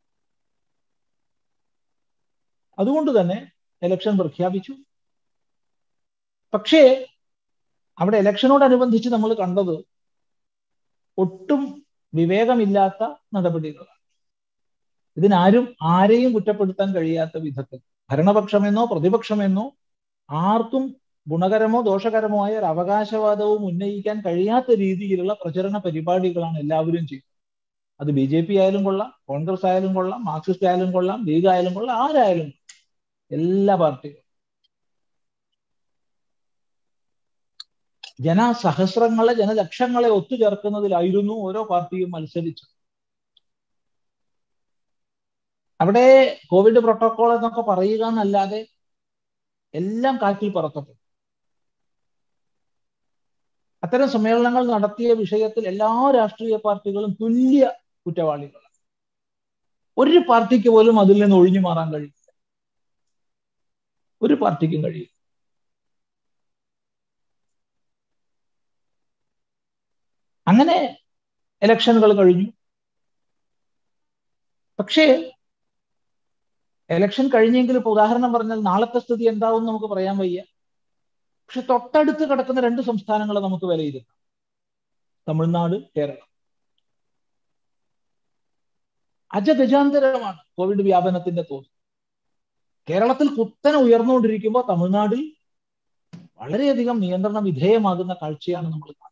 Speaker 1: അതുകൊണ്ട് തന്നെ ഇലക്ഷൻ പ്രഖ്യാപിച്ചു പക്ഷേ അവിടെ ഇലക്ഷനോടനുബന്ധിച്ച് നമ്മൾ കണ്ടത് ഒട്ടും വിവേകമില്ലാത്ത നടപടികളാണ് ഇതിനാരും ആരെയും കുറ്റപ്പെടുത്താൻ കഴിയാത്ത വിധത്തിൽ ഭരണപക്ഷമെന്നോ പ്രതിപക്ഷമെന്നോ ആർക്കും ഗുണകരമോ ദോഷകരമോ ആയ ഒരു അവകാശവാദവും ഉന്നയിക്കാൻ കഴിയാത്ത രീതിയിലുള്ള പ്രചരണ പരിപാടികളാണ് എല്ലാവരും ചെയ്യുന്നത് അത് ബി ജെ പി ആയാലും കൊള്ളാം കോൺഗ്രസ് ആയാലും കൊള്ളാം മാർക്സിസ്റ്റ് ആയാലും കൊള്ളാം ലീഗ് ആയാലും കൊള്ളാം ആരായാലും എല്ലാ പാർട്ടികളും ജനസഹസ്രങ്ങളെ ജനലക്ഷങ്ങളെ ഒത്തുചേർക്കുന്നതിലായിരുന്നു ഓരോ പാർട്ടിയും മത്സരിച്ചത് അവിടെ കോവിഡ് പ്രോട്ടോകോൾ എന്നൊക്കെ പറയുക എന്നല്ലാതെ എല്ലാം കാറ്റിൽ പറത്തപ്പെട്ടു അത്തരം സമ്മേളനങ്ങൾ നടത്തിയ വിഷയത്തിൽ എല്ലാ രാഷ്ട്രീയ പാർട്ടികളും തുല്യ കുറ്റവാളികളാണ് ഒരു പാർട്ടിക്ക് പോലും അതിൽ നിന്ന് ഒഴിഞ്ഞു മാറാൻ കഴിയില്ല ഒരു പാർട്ടിക്കും കഴിയും അങ്ങനെ ഇലക്ഷനുകൾ കഴിഞ്ഞു പക്ഷേ ഇലക്ഷൻ കഴിഞ്ഞെങ്കിൽ ഇപ്പൊ ഉദാഹരണം പറഞ്ഞാൽ നാളത്തെ സ്ഥിതി എന്താവും നമുക്ക് പറയാൻ വയ്യ പക്ഷെ തൊട്ടടുത്ത് കിടക്കുന്ന രണ്ട് സംസ്ഥാനങ്ങളെ നമുക്ക് വിലയിരുത്താം തമിഴ്നാട് കേരളം അജഗജാന്തരമാണ് കോവിഡ് വ്യാപനത്തിന്റെ തോത് കേരളത്തിൽ കുത്തനെ ഉയർന്നുകൊണ്ടിരിക്കുമ്പോൾ തമിഴ്നാട്ടിൽ വളരെയധികം നിയന്ത്രണ വിധേയമാകുന്ന കാഴ്ചയാണ് നമ്മൾ കാണുന്നത്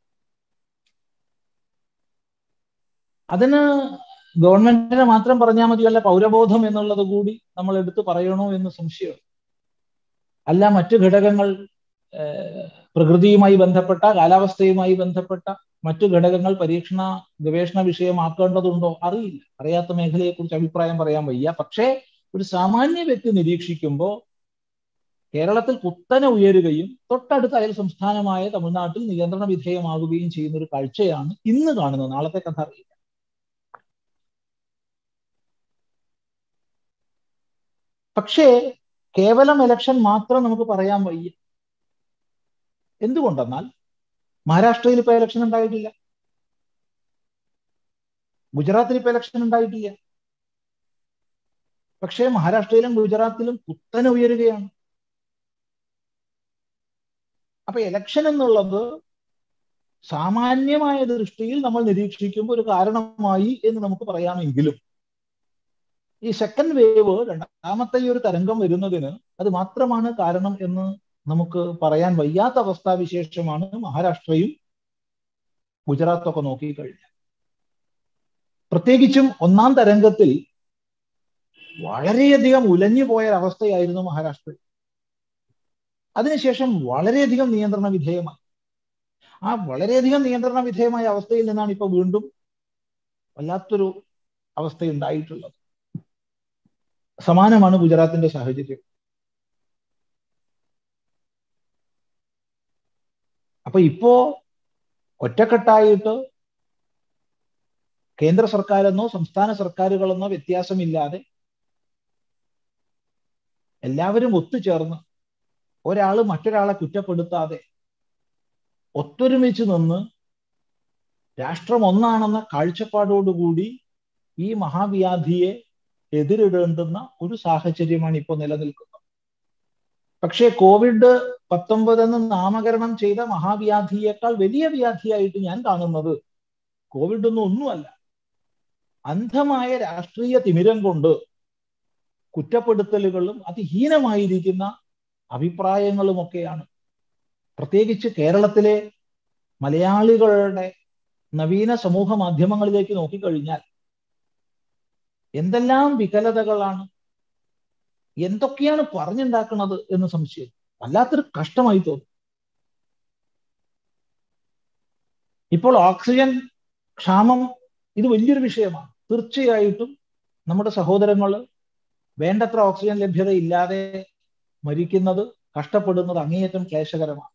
Speaker 1: അതിന് ഗവൺമെന്റിനെ മാത്രം പറഞ്ഞാൽ മതിയല്ല പൗരബോധം എന്നുള്ളത് കൂടി നമ്മൾ എടുത്തു പറയണോ എന്ന് സംശയം അല്ല മറ്റു ഘടകങ്ങൾ പ്രകൃതിയുമായി ബന്ധപ്പെട്ട കാലാവസ്ഥയുമായി ബന്ധപ്പെട്ട മറ്റു ഘടകങ്ങൾ പരീക്ഷണ ഗവേഷണ വിഷയമാക്കേണ്ടതുണ്ടോ അറിയില്ല അറിയാത്ത മേഖലയെക്കുറിച്ച് അഭിപ്രായം പറയാൻ വയ്യ പക്ഷേ ഒരു സാമാന്യ വ്യക്തി നിരീക്ഷിക്കുമ്പോൾ കേരളത്തിൽ കുത്തനെ ഉയരുകയും തൊട്ടടുത്ത അയൽ സംസ്ഥാനമായ തമിഴ്നാട്ടിൽ നിയന്ത്രണ വിധേയമാകുകയും ചെയ്യുന്ന ഒരു കാഴ്ചയാണ് ഇന്ന് കാണുന്നത് നാളത്തെ കഥ അറിയില്ല പക്ഷേ കേവലം ഇലക്ഷൻ മാത്രം നമുക്ക് പറയാൻ വയ്യ എന്തുകൊണ്ടെന്നാൽ മഹാരാഷ്ട്രയിൽ ഇപ്പൊ ഇലക്ഷൻ ഉണ്ടായിട്ടില്ല ഗുജറാത്തിൽ ഇപ്പൊ ഇലക്ഷൻ ഉണ്ടായിട്ടില്ല പക്ഷേ മഹാരാഷ്ട്രയിലും ഗുജറാത്തിലും കുത്തനെ ഉയരുകയാണ് അപ്പൊ ഇലക്ഷൻ എന്നുള്ളത് സാമാന്യമായ ദൃഷ്ടിയിൽ നമ്മൾ നിരീക്ഷിക്കുമ്പോൾ ഒരു കാരണമായി എന്ന് നമുക്ക് പറയാമെങ്കിലും ഈ സെക്കൻഡ് വേവ് രണ്ടാമത്തെ ഈ ഒരു തരംഗം വരുന്നതിന് അത് മാത്രമാണ് കാരണം എന്ന് നമുക്ക് പറയാൻ വയ്യാത്ത അവസ്ഥാവിശേഷമാണ് മഹാരാഷ്ട്രയും ഗുജറാത്തൊക്കെ നോക്കിക്കഴിഞ്ഞാൽ പ്രത്യേകിച്ചും ഒന്നാം തരംഗത്തിൽ വളരെയധികം ഉലഞ്ഞു പോയ ഒരവസ്ഥയായിരുന്നു മഹാരാഷ്ട്രയിൽ അതിനുശേഷം വളരെയധികം നിയന്ത്രണ വിധേയമായി ആ വളരെയധികം നിയന്ത്രണ വിധേയമായ അവസ്ഥയിൽ നിന്നാണ് ഇപ്പൊ വീണ്ടും വല്ലാത്തൊരു അവസ്ഥ ഉണ്ടായിട്ടുള്ളത് സമാനമാണ് ഗുജറാത്തിന്റെ സാഹചര്യം അപ്പൊ ഇപ്പോ ഒറ്റക്കെട്ടായിട്ട് കേന്ദ്ര സർക്കാരെന്നോ സംസ്ഥാന സർക്കാരുകളെന്നോ വ്യത്യാസമില്ലാതെ എല്ലാവരും ഒത്തുചേർന്ന് ഒരാൾ മറ്റൊരാളെ കുറ്റപ്പെടുത്താതെ ഒത്തൊരുമിച്ച് നിന്ന് രാഷ്ട്രം ഒന്നാണെന്ന കാഴ്ചപ്പാടോടുകൂടി ഈ മഹാവ്യാധിയെ എതിരിടേണ്ടുന്ന ഒരു സാഹചര്യമാണ് ഇപ്പോൾ നിലനിൽക്കുന്നത് പക്ഷേ കോവിഡ് പത്തൊമ്പത് എന്ന് നാമകരണം ചെയ്ത മഹാവ്യാധിയേക്കാൾ വലിയ വ്യാധിയായിട്ട് ഞാൻ കാണുന്നത് കോവിഡ് ഒന്നും ഒന്നുമല്ല അന്ധമായ രാഷ്ട്രീയ തിമിരം കൊണ്ട് കുറ്റപ്പെടുത്തലുകളും അതിഹീനമായിരിക്കുന്ന അഭിപ്രായങ്ങളുമൊക്കെയാണ് പ്രത്യേകിച്ച് കേരളത്തിലെ മലയാളികളുടെ നവീന സമൂഹ മാധ്യമങ്ങളിലേക്ക് നോക്കിക്കഴിഞ്ഞാൽ എന്തെല്ലാം വികലതകളാണ് എന്തൊക്കെയാണ് പറഞ്ഞുണ്ടാക്കുന്നത് എന്ന് സംശയം വല്ലാത്തൊരു കഷ്ടമായി തോന്നും ഇപ്പോൾ ഓക്സിജൻ ക്ഷാമം ഇത് വലിയൊരു വിഷയമാണ് തീർച്ചയായിട്ടും നമ്മുടെ സഹോദരങ്ങൾ വേണ്ടത്ര ഓക്സിജൻ ലഭ്യത ഇല്ലാതെ മരിക്കുന്നത് കഷ്ടപ്പെടുന്നത് അങ്ങേയറ്റം ക്ലേശകരമാണ്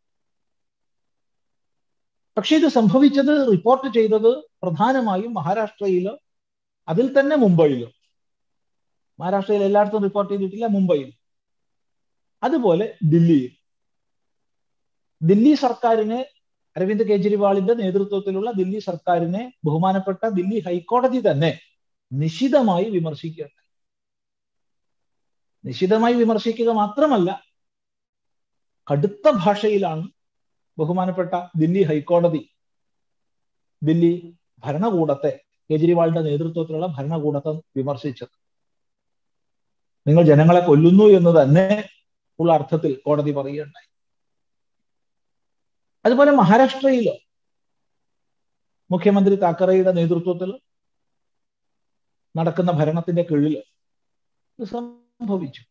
Speaker 1: പക്ഷെ ഇത് സംഭവിച്ചത് റിപ്പോർട്ട് ചെയ്തത് പ്രധാനമായും മഹാരാഷ്ട്രയിലോ അതിൽ തന്നെ മുംബൈയിലോ മഹാരാഷ്ട്രയിൽ എല്ലായിടത്തും റിപ്പോർട്ട് ചെയ്തിട്ടില്ല മുംബൈയിൽ അതുപോലെ ദില്ലിയിൽ ദില്ലി സർക്കാരിനെ അരവിന്ദ് കെജ്രിവാളിന്റെ നേതൃത്വത്തിലുള്ള ദില്ലി സർക്കാരിനെ ബഹുമാനപ്പെട്ട ദില്ലി ഹൈക്കോടതി തന്നെ നിശിതമായി വിമർശിക്കുകയുണ്ട് നിശിതമായി വിമർശിക്കുക മാത്രമല്ല കടുത്ത ഭാഷയിലാണ് ബഹുമാനപ്പെട്ട ദില്ലി ഹൈക്കോടതി ദില്ലി ഭരണകൂടത്തെ കേജ്രിവാളിന്റെ നേതൃത്വത്തിലുള്ള ഭരണകൂടത്തെ വിമർശിച്ചത് നിങ്ങൾ ജനങ്ങളെ കൊല്ലുന്നു എന്ന് തന്നെ ഉള്ള അർത്ഥത്തിൽ കോടതി പറയുകയുണ്ടായി അതുപോലെ മഹാരാഷ്ട്രയിലോ മുഖ്യമന്ത്രി താക്കറയുടെ നേതൃത്വത്തിൽ നടക്കുന്ന ഭരണത്തിന്റെ കീഴിൽ ഇത് സംഭവിച്ചു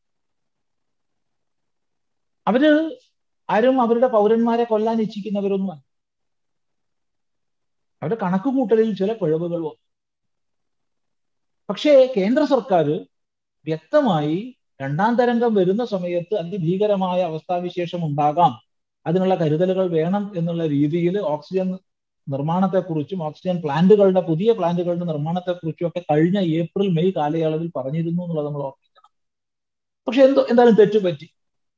Speaker 1: അവര് ആരും അവരുടെ പൗരന്മാരെ കൊല്ലാൻ ഇച്ഛിക്കുന്നവരൊന്നുമല്ല അവരുടെ കണക്കുകൂട്ടലിൽ ചില പിഴവുകൾ വന്നു പക്ഷേ കേന്ദ്ര സർക്കാർ വ്യക്തമായി രണ്ടാം തരംഗം വരുന്ന സമയത്ത് അതിഭീകരമായ അവസ്ഥാവിശേഷം ഉണ്ടാകാം അതിനുള്ള കരുതലുകൾ വേണം എന്നുള്ള രീതിയിൽ ഓക്സിജൻ നിർമ്മാണത്തെക്കുറിച്ചും ഓക്സിജൻ പ്ലാന്റുകളുടെ പുതിയ പ്ലാന്റുകളുടെ നിർമ്മാണത്തെക്കുറിച്ചും ഒക്കെ കഴിഞ്ഞ ഏപ്രിൽ മെയ് കാലയളവിൽ പറഞ്ഞിരുന്നു എന്നുള്ളത് നമ്മൾ ഓർമ്മിക്കണം പക്ഷെ എന്തോ എന്തായാലും തെറ്റുപറ്റി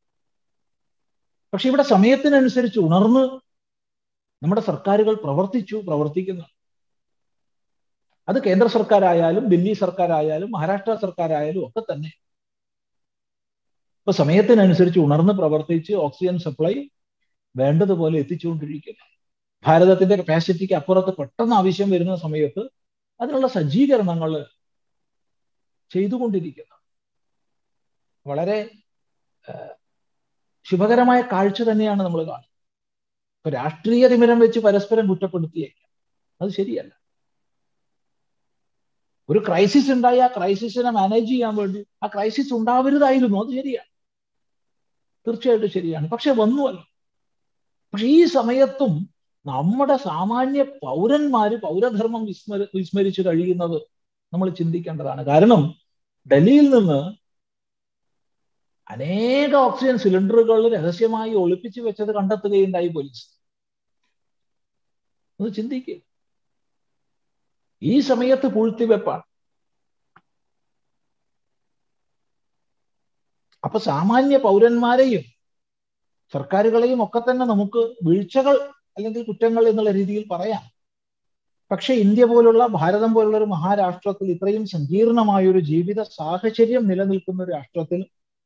Speaker 1: പക്ഷെ ഇവിടെ സമയത്തിനനുസരിച്ച് ഉണർന്ന് നമ്മുടെ സർക്കാരുകൾ പ്രവർത്തിച്ചു പ്രവർത്തിക്കുന്നു അത് കേന്ദ്ര സർക്കാരായാലും ദില്ലി സർക്കാരായാലും മഹാരാഷ്ട്ര സർക്കാരായാലും ഒക്കെ തന്നെ ഇപ്പൊ സമയത്തിനനുസരിച്ച് ഉണർന്ന് പ്രവർത്തിച്ച് ഓക്സിജൻ സപ്ലൈ വേണ്ടതുപോലെ എത്തിച്ചുകൊണ്ടിരിക്കുന്നു ഭാരതത്തിന്റെ കപ്പാസിറ്റിക്ക് അപ്പുറത്ത് പെട്ടെന്ന് ആവശ്യം വരുന്ന സമയത്ത് അതിനുള്ള സജ്ജീകരണങ്ങൾ ചെയ്തുകൊണ്ടിരിക്കുന്നു വളരെ ശുഭകരമായ കാഴ്ച തന്നെയാണ് നമ്മൾ കാണുന്നത് ഇപ്പൊ രാഷ്ട്രീയ തിമിരം വെച്ച് പരസ്പരം കുറ്റപ്പെടുത്തിയേക്കാം അത് ശരിയല്ല ഒരു ക്രൈസിസ് ഉണ്ടായി ആ ക്രൈസിസിനെ മാനേജ് ചെയ്യാൻ വേണ്ടി ആ ക്രൈസിസ് ഉണ്ടാവരുതായിരുന്നു അത് ശരിയാണ് തീർച്ചയായിട്ടും ശരിയാണ് പക്ഷെ വന്നുവല്ലോ പക്ഷെ ഈ സമയത്തും നമ്മുടെ സാമാന്യ പൗരന്മാര് പൗരധർമ്മം വിസ്മര വിസ്മരിച്ച് കഴിയുന്നത് നമ്മൾ ചിന്തിക്കേണ്ടതാണ് കാരണം ഡൽഹിയിൽ നിന്ന് അനേക ഓക്സിജൻ സിലിണ്ടറുകൾ രഹസ്യമായി ഒളിപ്പിച്ചു വെച്ചത് കണ്ടെത്തുകയുണ്ടായി പോലീസ് ഒന്ന് ചിന്തിക്കുക ഈ സമയത്ത് പൂഴ്ത്തിവെപ്പാണ് അപ്പൊ സാമാന്യ പൗരന്മാരെയും സർക്കാരുകളെയും ഒക്കെ തന്നെ നമുക്ക് വീഴ്ചകൾ അല്ലെങ്കിൽ കുറ്റങ്ങൾ എന്നുള്ള രീതിയിൽ പറയാം പക്ഷെ ഇന്ത്യ പോലുള്ള ഭാരതം പോലുള്ള ഒരു മഹാരാഷ്ട്രത്തിൽ ഇത്രയും സങ്കീർണമായ ഒരു ജീവിത സാഹചര്യം നിലനിൽക്കുന്ന ഒരു രാഷ്ട്രത്തിൽ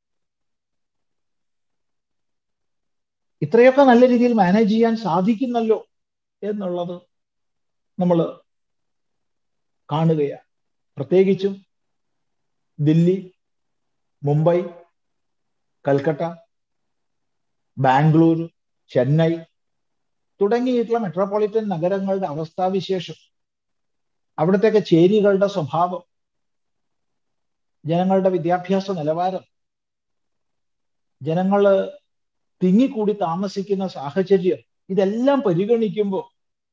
Speaker 1: ഇത്രയൊക്കെ നല്ല രീതിയിൽ മാനേജ് ചെയ്യാൻ സാധിക്കുന്നല്ലോ എന്നുള്ളത് നമ്മൾ കാണുകയാണ് പ്രത്യേകിച്ചും ദില്ലി മുംബൈ കൽക്കട്ട ബാംഗ്ലൂർ ചെന്നൈ തുടങ്ങിയിട്ടുള്ള മെട്രോപൊളിറ്റൻ നഗരങ്ങളുടെ അവസ്ഥാവിശേഷം അവിടത്തേക്ക് ചേരികളുടെ സ്വഭാവം ജനങ്ങളുടെ വിദ്യാഭ്യാസ നിലവാരം ജനങ്ങള് തിങ്ങിക്കൂടി താമസിക്കുന്ന സാഹചര്യം ഇതെല്ലാം പരിഗണിക്കുമ്പോൾ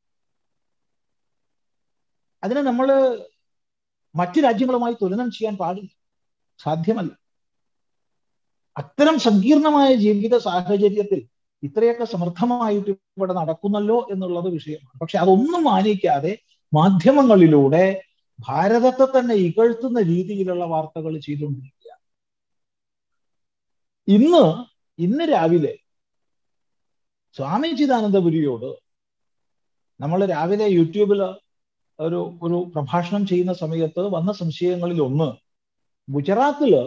Speaker 1: അതിനെ നമ്മൾ മറ്റു രാജ്യങ്ങളുമായി തുലനം ചെയ്യാൻ പാടില്ല സാധ്യമല്ല അത്തരം സങ്കീർണമായ ജീവിത സാഹചര്യത്തിൽ ഇത്രയൊക്കെ സമർത്ഥമായിട്ട് ഇവിടെ നടക്കുന്നല്ലോ എന്നുള്ളത് വിഷയമാണ് പക്ഷെ അതൊന്നും മാനിക്കാതെ മാധ്യമങ്ങളിലൂടെ ഭാരതത്തെ തന്നെ ഇകഴ്ത്തുന്ന രീതിയിലുള്ള വാർത്തകൾ ചെയ്തുകൊണ്ടിരിക്കുക ഇന്ന് ഇന്ന് രാവിലെ സ്വാമി ചിദാനന്ദപുരിയോട് നമ്മൾ രാവിലെ യൂട്യൂബിൽ ഒരു ഒരു പ്രഭാഷണം ചെയ്യുന്ന സമയത്ത് വന്ന സംശയങ്ങളിൽ ഒന്ന് ഗുജറാത്തില്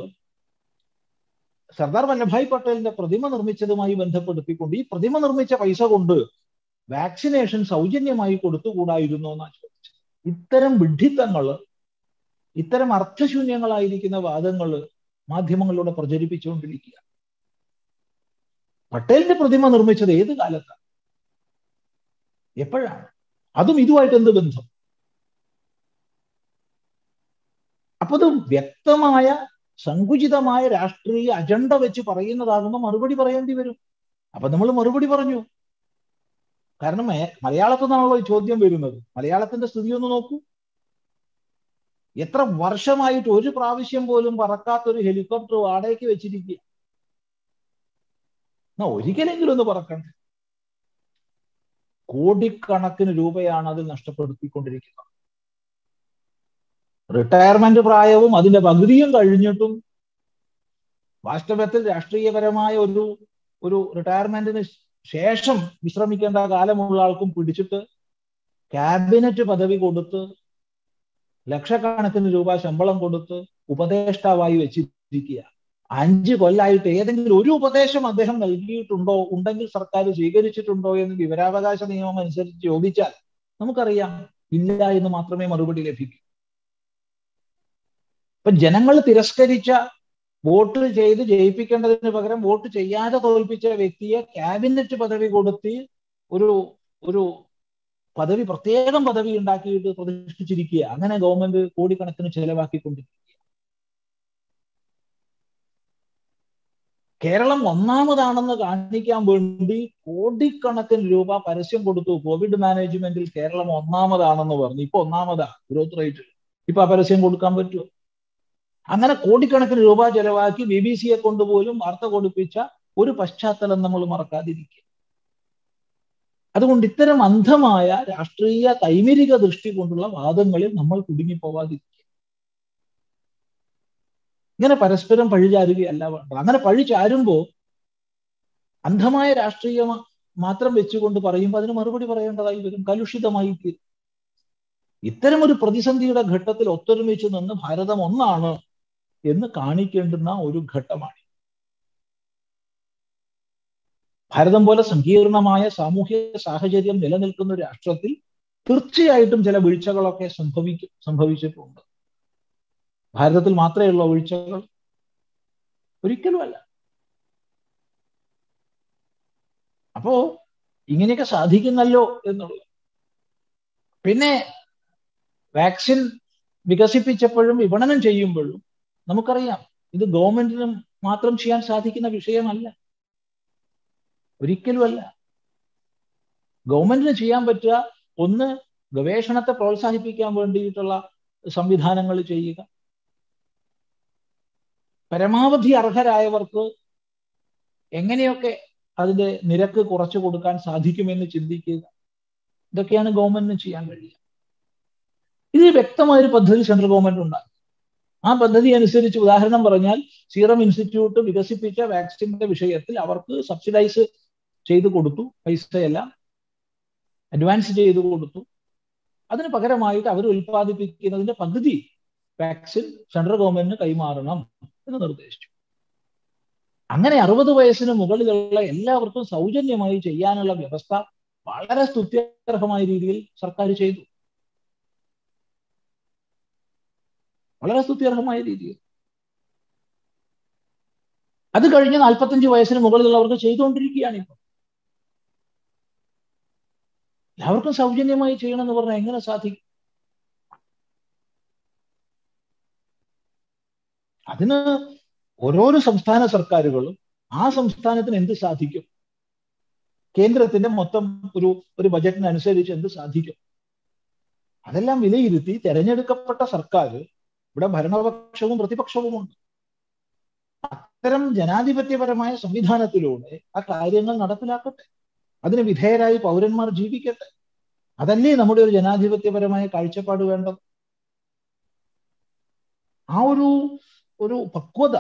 Speaker 1: സർദാർ വല്ലഭായ് പട്ടേലിന്റെ പ്രതിമ നിർമ്മിച്ചതുമായി ബന്ധപ്പെടുത്തിക്കൊണ്ട് ഈ പ്രതിമ നിർമ്മിച്ച പൈസ കൊണ്ട് വാക്സിനേഷൻ സൗജന്യമായി കൊടുത്തുകൂടായിരുന്നു എന്നാണ് ചോദിച്ചത് ഇത്തരം വിഡ്ഢിത്തങ്ങള് ഇത്തരം അർത്ഥശൂന്യങ്ങളായിരിക്കുന്ന വാദങ്ങള് മാധ്യമങ്ങളിലൂടെ പ്രചരിപ്പിച്ചുകൊണ്ടിരിക്കുക പട്ടേലിന്റെ പ്രതിമ നിർമ്മിച്ചത് ഏത് കാലത്താണ് എപ്പോഴാണ് അതും ഇതുമായിട്ട് എന്ത് ബന്ധം അപ്പൊ അത് വ്യക്തമായ സങ്കുചിതമായ രാഷ്ട്രീയ അജണ്ട വെച്ച് പറയുന്നതാകുമ്പോൾ മറുപടി പറയേണ്ടി വരും അപ്പൊ നമ്മൾ മറുപടി പറഞ്ഞു കാരണം മലയാളത്തിൽ നിന്നാണല്ലോ ഈ ചോദ്യം വരുന്നത് മലയാളത്തിന്റെ സ്ഥിതി ഒന്ന് നോക്കൂ എത്ര വർഷമായിട്ട് ഒരു പ്രാവശ്യം പോലും പറക്കാത്തൊരു ഹെലികോപ്റ്റർ വാടകയ്ക്ക് വെച്ചിരിക്കുക എന്നാ ഒരിക്കലെങ്കിലും ഒന്ന് പറക്കണ്ടേ കോടിക്കണക്കിന് രൂപയാണ് അതിൽ നഷ്ടപ്പെടുത്തിക്കൊണ്ടിരിക്കുന്നത് റിട്ടയർമെന്റ് പ്രായവും അതിന്റെ പകുതിയും കഴിഞ്ഞിട്ടും വാസ്തവത്തിൽ രാഷ്ട്രീയപരമായ ഒരു ഒരു റിട്ടയർമെന്റിന് ശേഷം വിശ്രമിക്കേണ്ട കാലമുള്ള ആൾക്കും പിടിച്ചിട്ട് ക്യാബിനറ്റ് പദവി കൊടുത്ത് ലക്ഷക്കണക്കിന് രൂപ ശമ്പളം കൊടുത്ത് ഉപദേഷ്ടാവായി വെച്ചിരിക്കുക അഞ്ച് കൊല്ലായിട്ട് ഏതെങ്കിലും ഒരു ഉപദേശം അദ്ദേഹം നൽകിയിട്ടുണ്ടോ ഉണ്ടെങ്കിൽ സർക്കാർ സ്വീകരിച്ചിട്ടുണ്ടോ എന്ന് വിവരാവകാശ നിയമം അനുസരിച്ച് ചോദിച്ചാൽ നമുക്കറിയാം ഇല്ല എന്ന് മാത്രമേ മറുപടി ലഭിക്കൂ ഇപ്പൊ ജനങ്ങൾ തിരസ്കരിച്ച വോട്ട് ചെയ്ത് ജയിപ്പിക്കേണ്ടതിന് പകരം വോട്ട് ചെയ്യാതെ തോൽപ്പിച്ച വ്യക്തിയെ ക്യാബിനറ്റ് പദവി കൊടുത്ത് ഒരു ഒരു പദവി പ്രത്യേകം പദവി ഉണ്ടാക്കിയിട്ട് പ്രതിഷ്ഠിച്ചിരിക്കുക അങ്ങനെ ഗവൺമെന്റ് കോടിക്കണക്കിന് ചെലവാക്കിക്കൊണ്ടിരിക്കുക കേരളം ഒന്നാമതാണെന്ന് കാണിക്കാൻ വേണ്ടി കോടിക്കണക്കിന് രൂപ പരസ്യം കൊടുത്തു കോവിഡ് മാനേജ്മെന്റിൽ കേരളം ഒന്നാമതാണെന്ന് പറഞ്ഞു ഇപ്പൊ ഒന്നാമതാ ഗ്രോത്ത് റേറ്റ് ഇപ്പൊ ആ പരസ്യം കൊടുക്കാൻ പറ്റുമോ അങ്ങനെ കോടിക്കണക്കിന് രൂപ ചെലവാക്കി ബി ബി സിയെ കൊണ്ടുപോലും വാർത്ത കൊടുപ്പിച്ച ഒരു പശ്ചാത്തലം നമ്മൾ മറക്കാതിരിക്കുക അതുകൊണ്ട് ഇത്തരം അന്ധമായ രാഷ്ട്രീയ കൈമരിക ദൃഷ്ടി കൊണ്ടുള്ള വാദങ്ങളിൽ നമ്മൾ കുടുങ്ങിപ്പോവാതിരിക്കുക ഇങ്ങനെ പരസ്പരം പഴിചാരുകയല്ല വേണ്ടത് അങ്ങനെ പഴിചാരുമ്പോൾ അന്ധമായ രാഷ്ട്രീയം മാത്രം വെച്ചുകൊണ്ട് പറയുമ്പോൾ അതിന് മറുപടി പറയേണ്ടതായി വരും കലുഷിതമായി തീരും ഇത്തരം ഒരു പ്രതിസന്ധിയുടെ ഘട്ടത്തിൽ ഒത്തൊരുമിച്ച് നിന്ന് ഭാരതം ഒന്നാണ് എന്ന് കാണിക്കേണ്ടുന്ന ഒരു ഘട്ടമാണ് ഭാരതം പോലെ സങ്കീർണമായ സാമൂഹ്യ സാഹചര്യം നിലനിൽക്കുന്ന ഒരു രാഷ്ട്രത്തിൽ തീർച്ചയായിട്ടും ചില വീഴ്ചകളൊക്കെ സംഭവിക്കും സംഭവിച്ചിട്ടുണ്ട് ഭാരതത്തിൽ മാത്രമേ ഉള്ളൂ വീഴ്ചകൾ ഒരിക്കലുമല്ല അപ്പോ ഇങ്ങനെയൊക്കെ സാധിക്കുന്നല്ലോ എന്നുള്ളത് പിന്നെ വാക്സിൻ വികസിപ്പിച്ചപ്പോഴും വിപണനം ചെയ്യുമ്പോഴും നമുക്കറിയാം ഇത് ഗവൺമെന്റിനും മാത്രം ചെയ്യാൻ സാധിക്കുന്ന വിഷയമല്ല ഒരിക്കലുമല്ല ഗവൺമെന്റിന് ചെയ്യാൻ പറ്റുക ഒന്ന് ഗവേഷണത്തെ പ്രോത്സാഹിപ്പിക്കാൻ വേണ്ടിയിട്ടുള്ള സംവിധാനങ്ങൾ ചെയ്യുക പരമാവധി അർഹരായവർക്ക് എങ്ങനെയൊക്കെ അതിന്റെ നിരക്ക് കുറച്ചു കൊടുക്കാൻ സാധിക്കുമെന്ന് ചിന്തിക്കുക ഇതൊക്കെയാണ് ഗവൺമെന്റിന് ചെയ്യാൻ കഴിയുക ഇത് വ്യക്തമായൊരു പദ്ധതി സെൻട്രൽ ഗവൺമെന്റ് ഉണ്ടാക്കി ആ പദ്ധതി അനുസരിച്ച് ഉദാഹരണം പറഞ്ഞാൽ സീറം ഇൻസ്റ്റിറ്റ്യൂട്ട് വികസിപ്പിച്ച വാക്സിന്റെ വിഷയത്തിൽ അവർക്ക് സബ്സിഡൈസ് ചെയ്തു കൊടുത്തു പൈസയെല്ലാം അഡ്വാൻസ് ചെയ്തു കൊടുത്തു അതിന് പകരമായിട്ട് അവർ ഉൽപ്പാദിപ്പിക്കുന്നതിന്റെ പകുതി വാക്സിൻ സെൻട്രൽ ഗവൺമെന്റിന് കൈമാറണം എന്ന് നിർദ്ദേശിച്ചു അങ്ങനെ അറുപത് വയസ്സിന് മുകളിലുള്ള എല്ലാവർക്കും സൗജന്യമായി ചെയ്യാനുള്ള വ്യവസ്ഥ വളരെ സ്തുത്യർഹമായ രീതിയിൽ സർക്കാർ ചെയ്തു വളരെ സ്തുത്യർഹമായ രീതിയിൽ അത് കഴിഞ്ഞ് നാൽപ്പത്തഞ്ച് വയസ്സിന് മുകളിലുള്ളവർക്ക് ചെയ്തുകൊണ്ടിരിക്കുകയാണ് ഇപ്പൊ എല്ലാവർക്കും സൗജന്യമായി ചെയ്യണമെന്ന് പറഞ്ഞാൽ എങ്ങനെ സാധിക്കും അതിന് ഓരോരോ സംസ്ഥാന സർക്കാരുകളും ആ സംസ്ഥാനത്തിന് എന്ത് സാധിക്കും കേന്ദ്രത്തിന്റെ മൊത്തം ഒരു ഒരു ബജറ്റിനനുസരിച്ച് എന്ത് സാധിക്കും അതെല്ലാം വിലയിരുത്തി തെരഞ്ഞെടുക്കപ്പെട്ട സർക്കാർ ഇവിടെ ഭരണപക്ഷവും പ്രതിപക്ഷവുമുണ്ട് അത്തരം ജനാധിപത്യപരമായ സംവിധാനത്തിലൂടെ ആ കാര്യങ്ങൾ നടപ്പിലാക്കട്ടെ അതിന് വിധേയരായി പൗരന്മാർ ജീവിക്കട്ടെ അതല്ലേ നമ്മുടെ ഒരു ജനാധിപത്യപരമായ കാഴ്ചപ്പാട് വേണ്ടത് ആ ഒരു ഒരു പക്വത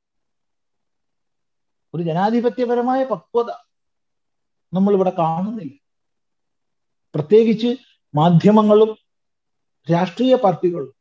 Speaker 1: ഒരു ജനാധിപത്യപരമായ പക്വത നമ്മൾ ഇവിടെ കാണുന്നില്ല പ്രത്യേകിച്ച് മാധ്യമങ്ങളും രാഷ്ട്രീയ പാർട്ടികളും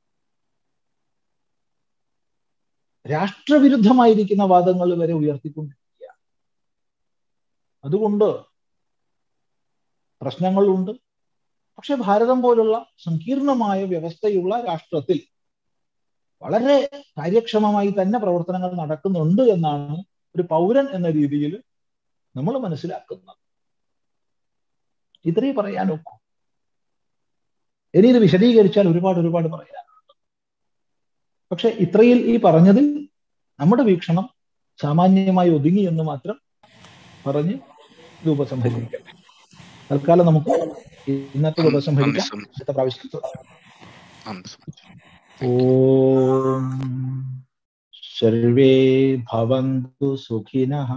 Speaker 1: രാഷ്ട്രവിരുദ്ധമായിരിക്കുന്ന വാദങ്ങൾ വരെ ഉയർത്തിക്കൊണ്ടിരിക്കുക അതുകൊണ്ട് പ്രശ്നങ്ങളുണ്ട് പക്ഷെ ഭാരതം പോലുള്ള സങ്കീർണമായ വ്യവസ്ഥയുള്ള രാഷ്ട്രത്തിൽ വളരെ കാര്യക്ഷമമായി തന്നെ പ്രവർത്തനങ്ങൾ നടക്കുന്നുണ്ട് എന്നാണ് ഒരു പൗരൻ എന്ന രീതിയിൽ നമ്മൾ മനസ്സിലാക്കുന്നത് ഇത്രയും പറയാനൊക്കും ഇനി ഇത് വിശദീകരിച്ചാൽ ഒരുപാട് ഒരുപാട് പറയാനുണ്ട് പക്ഷെ ഇത്രയിൽ ഈ പറഞ്ഞതിൽ നമ്മുടെ വീക്ഷണം സാമാന്യമായി ഒതുങ്ങി എന്ന് മാത്രം പറഞ്ഞ് ഇത് ഉപസംഹരിക്കട്ടെ തൽക്കാലം നമുക്ക് ഇന്നത്തെ
Speaker 6: നന്ദി
Speaker 1: ഉപസംഹരിക്കാം
Speaker 6: സ്വാമിജി
Speaker 1: അടുത്ത പ്രാവശ്യം തുടരാം.
Speaker 6: നന്ദി സ്വാമിജി
Speaker 1: ॐ सर्वे भवन्तु सुखिनः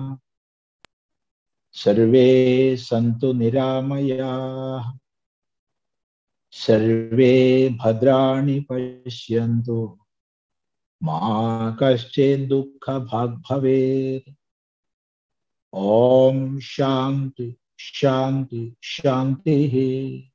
Speaker 1: सर्वे सन्तु निरामयाः सर्वे भद्राणि पश्यन्तु मा कश्चित् दुःखभाग् भवेत् ॐ शान्ति शान्ति शान्तिः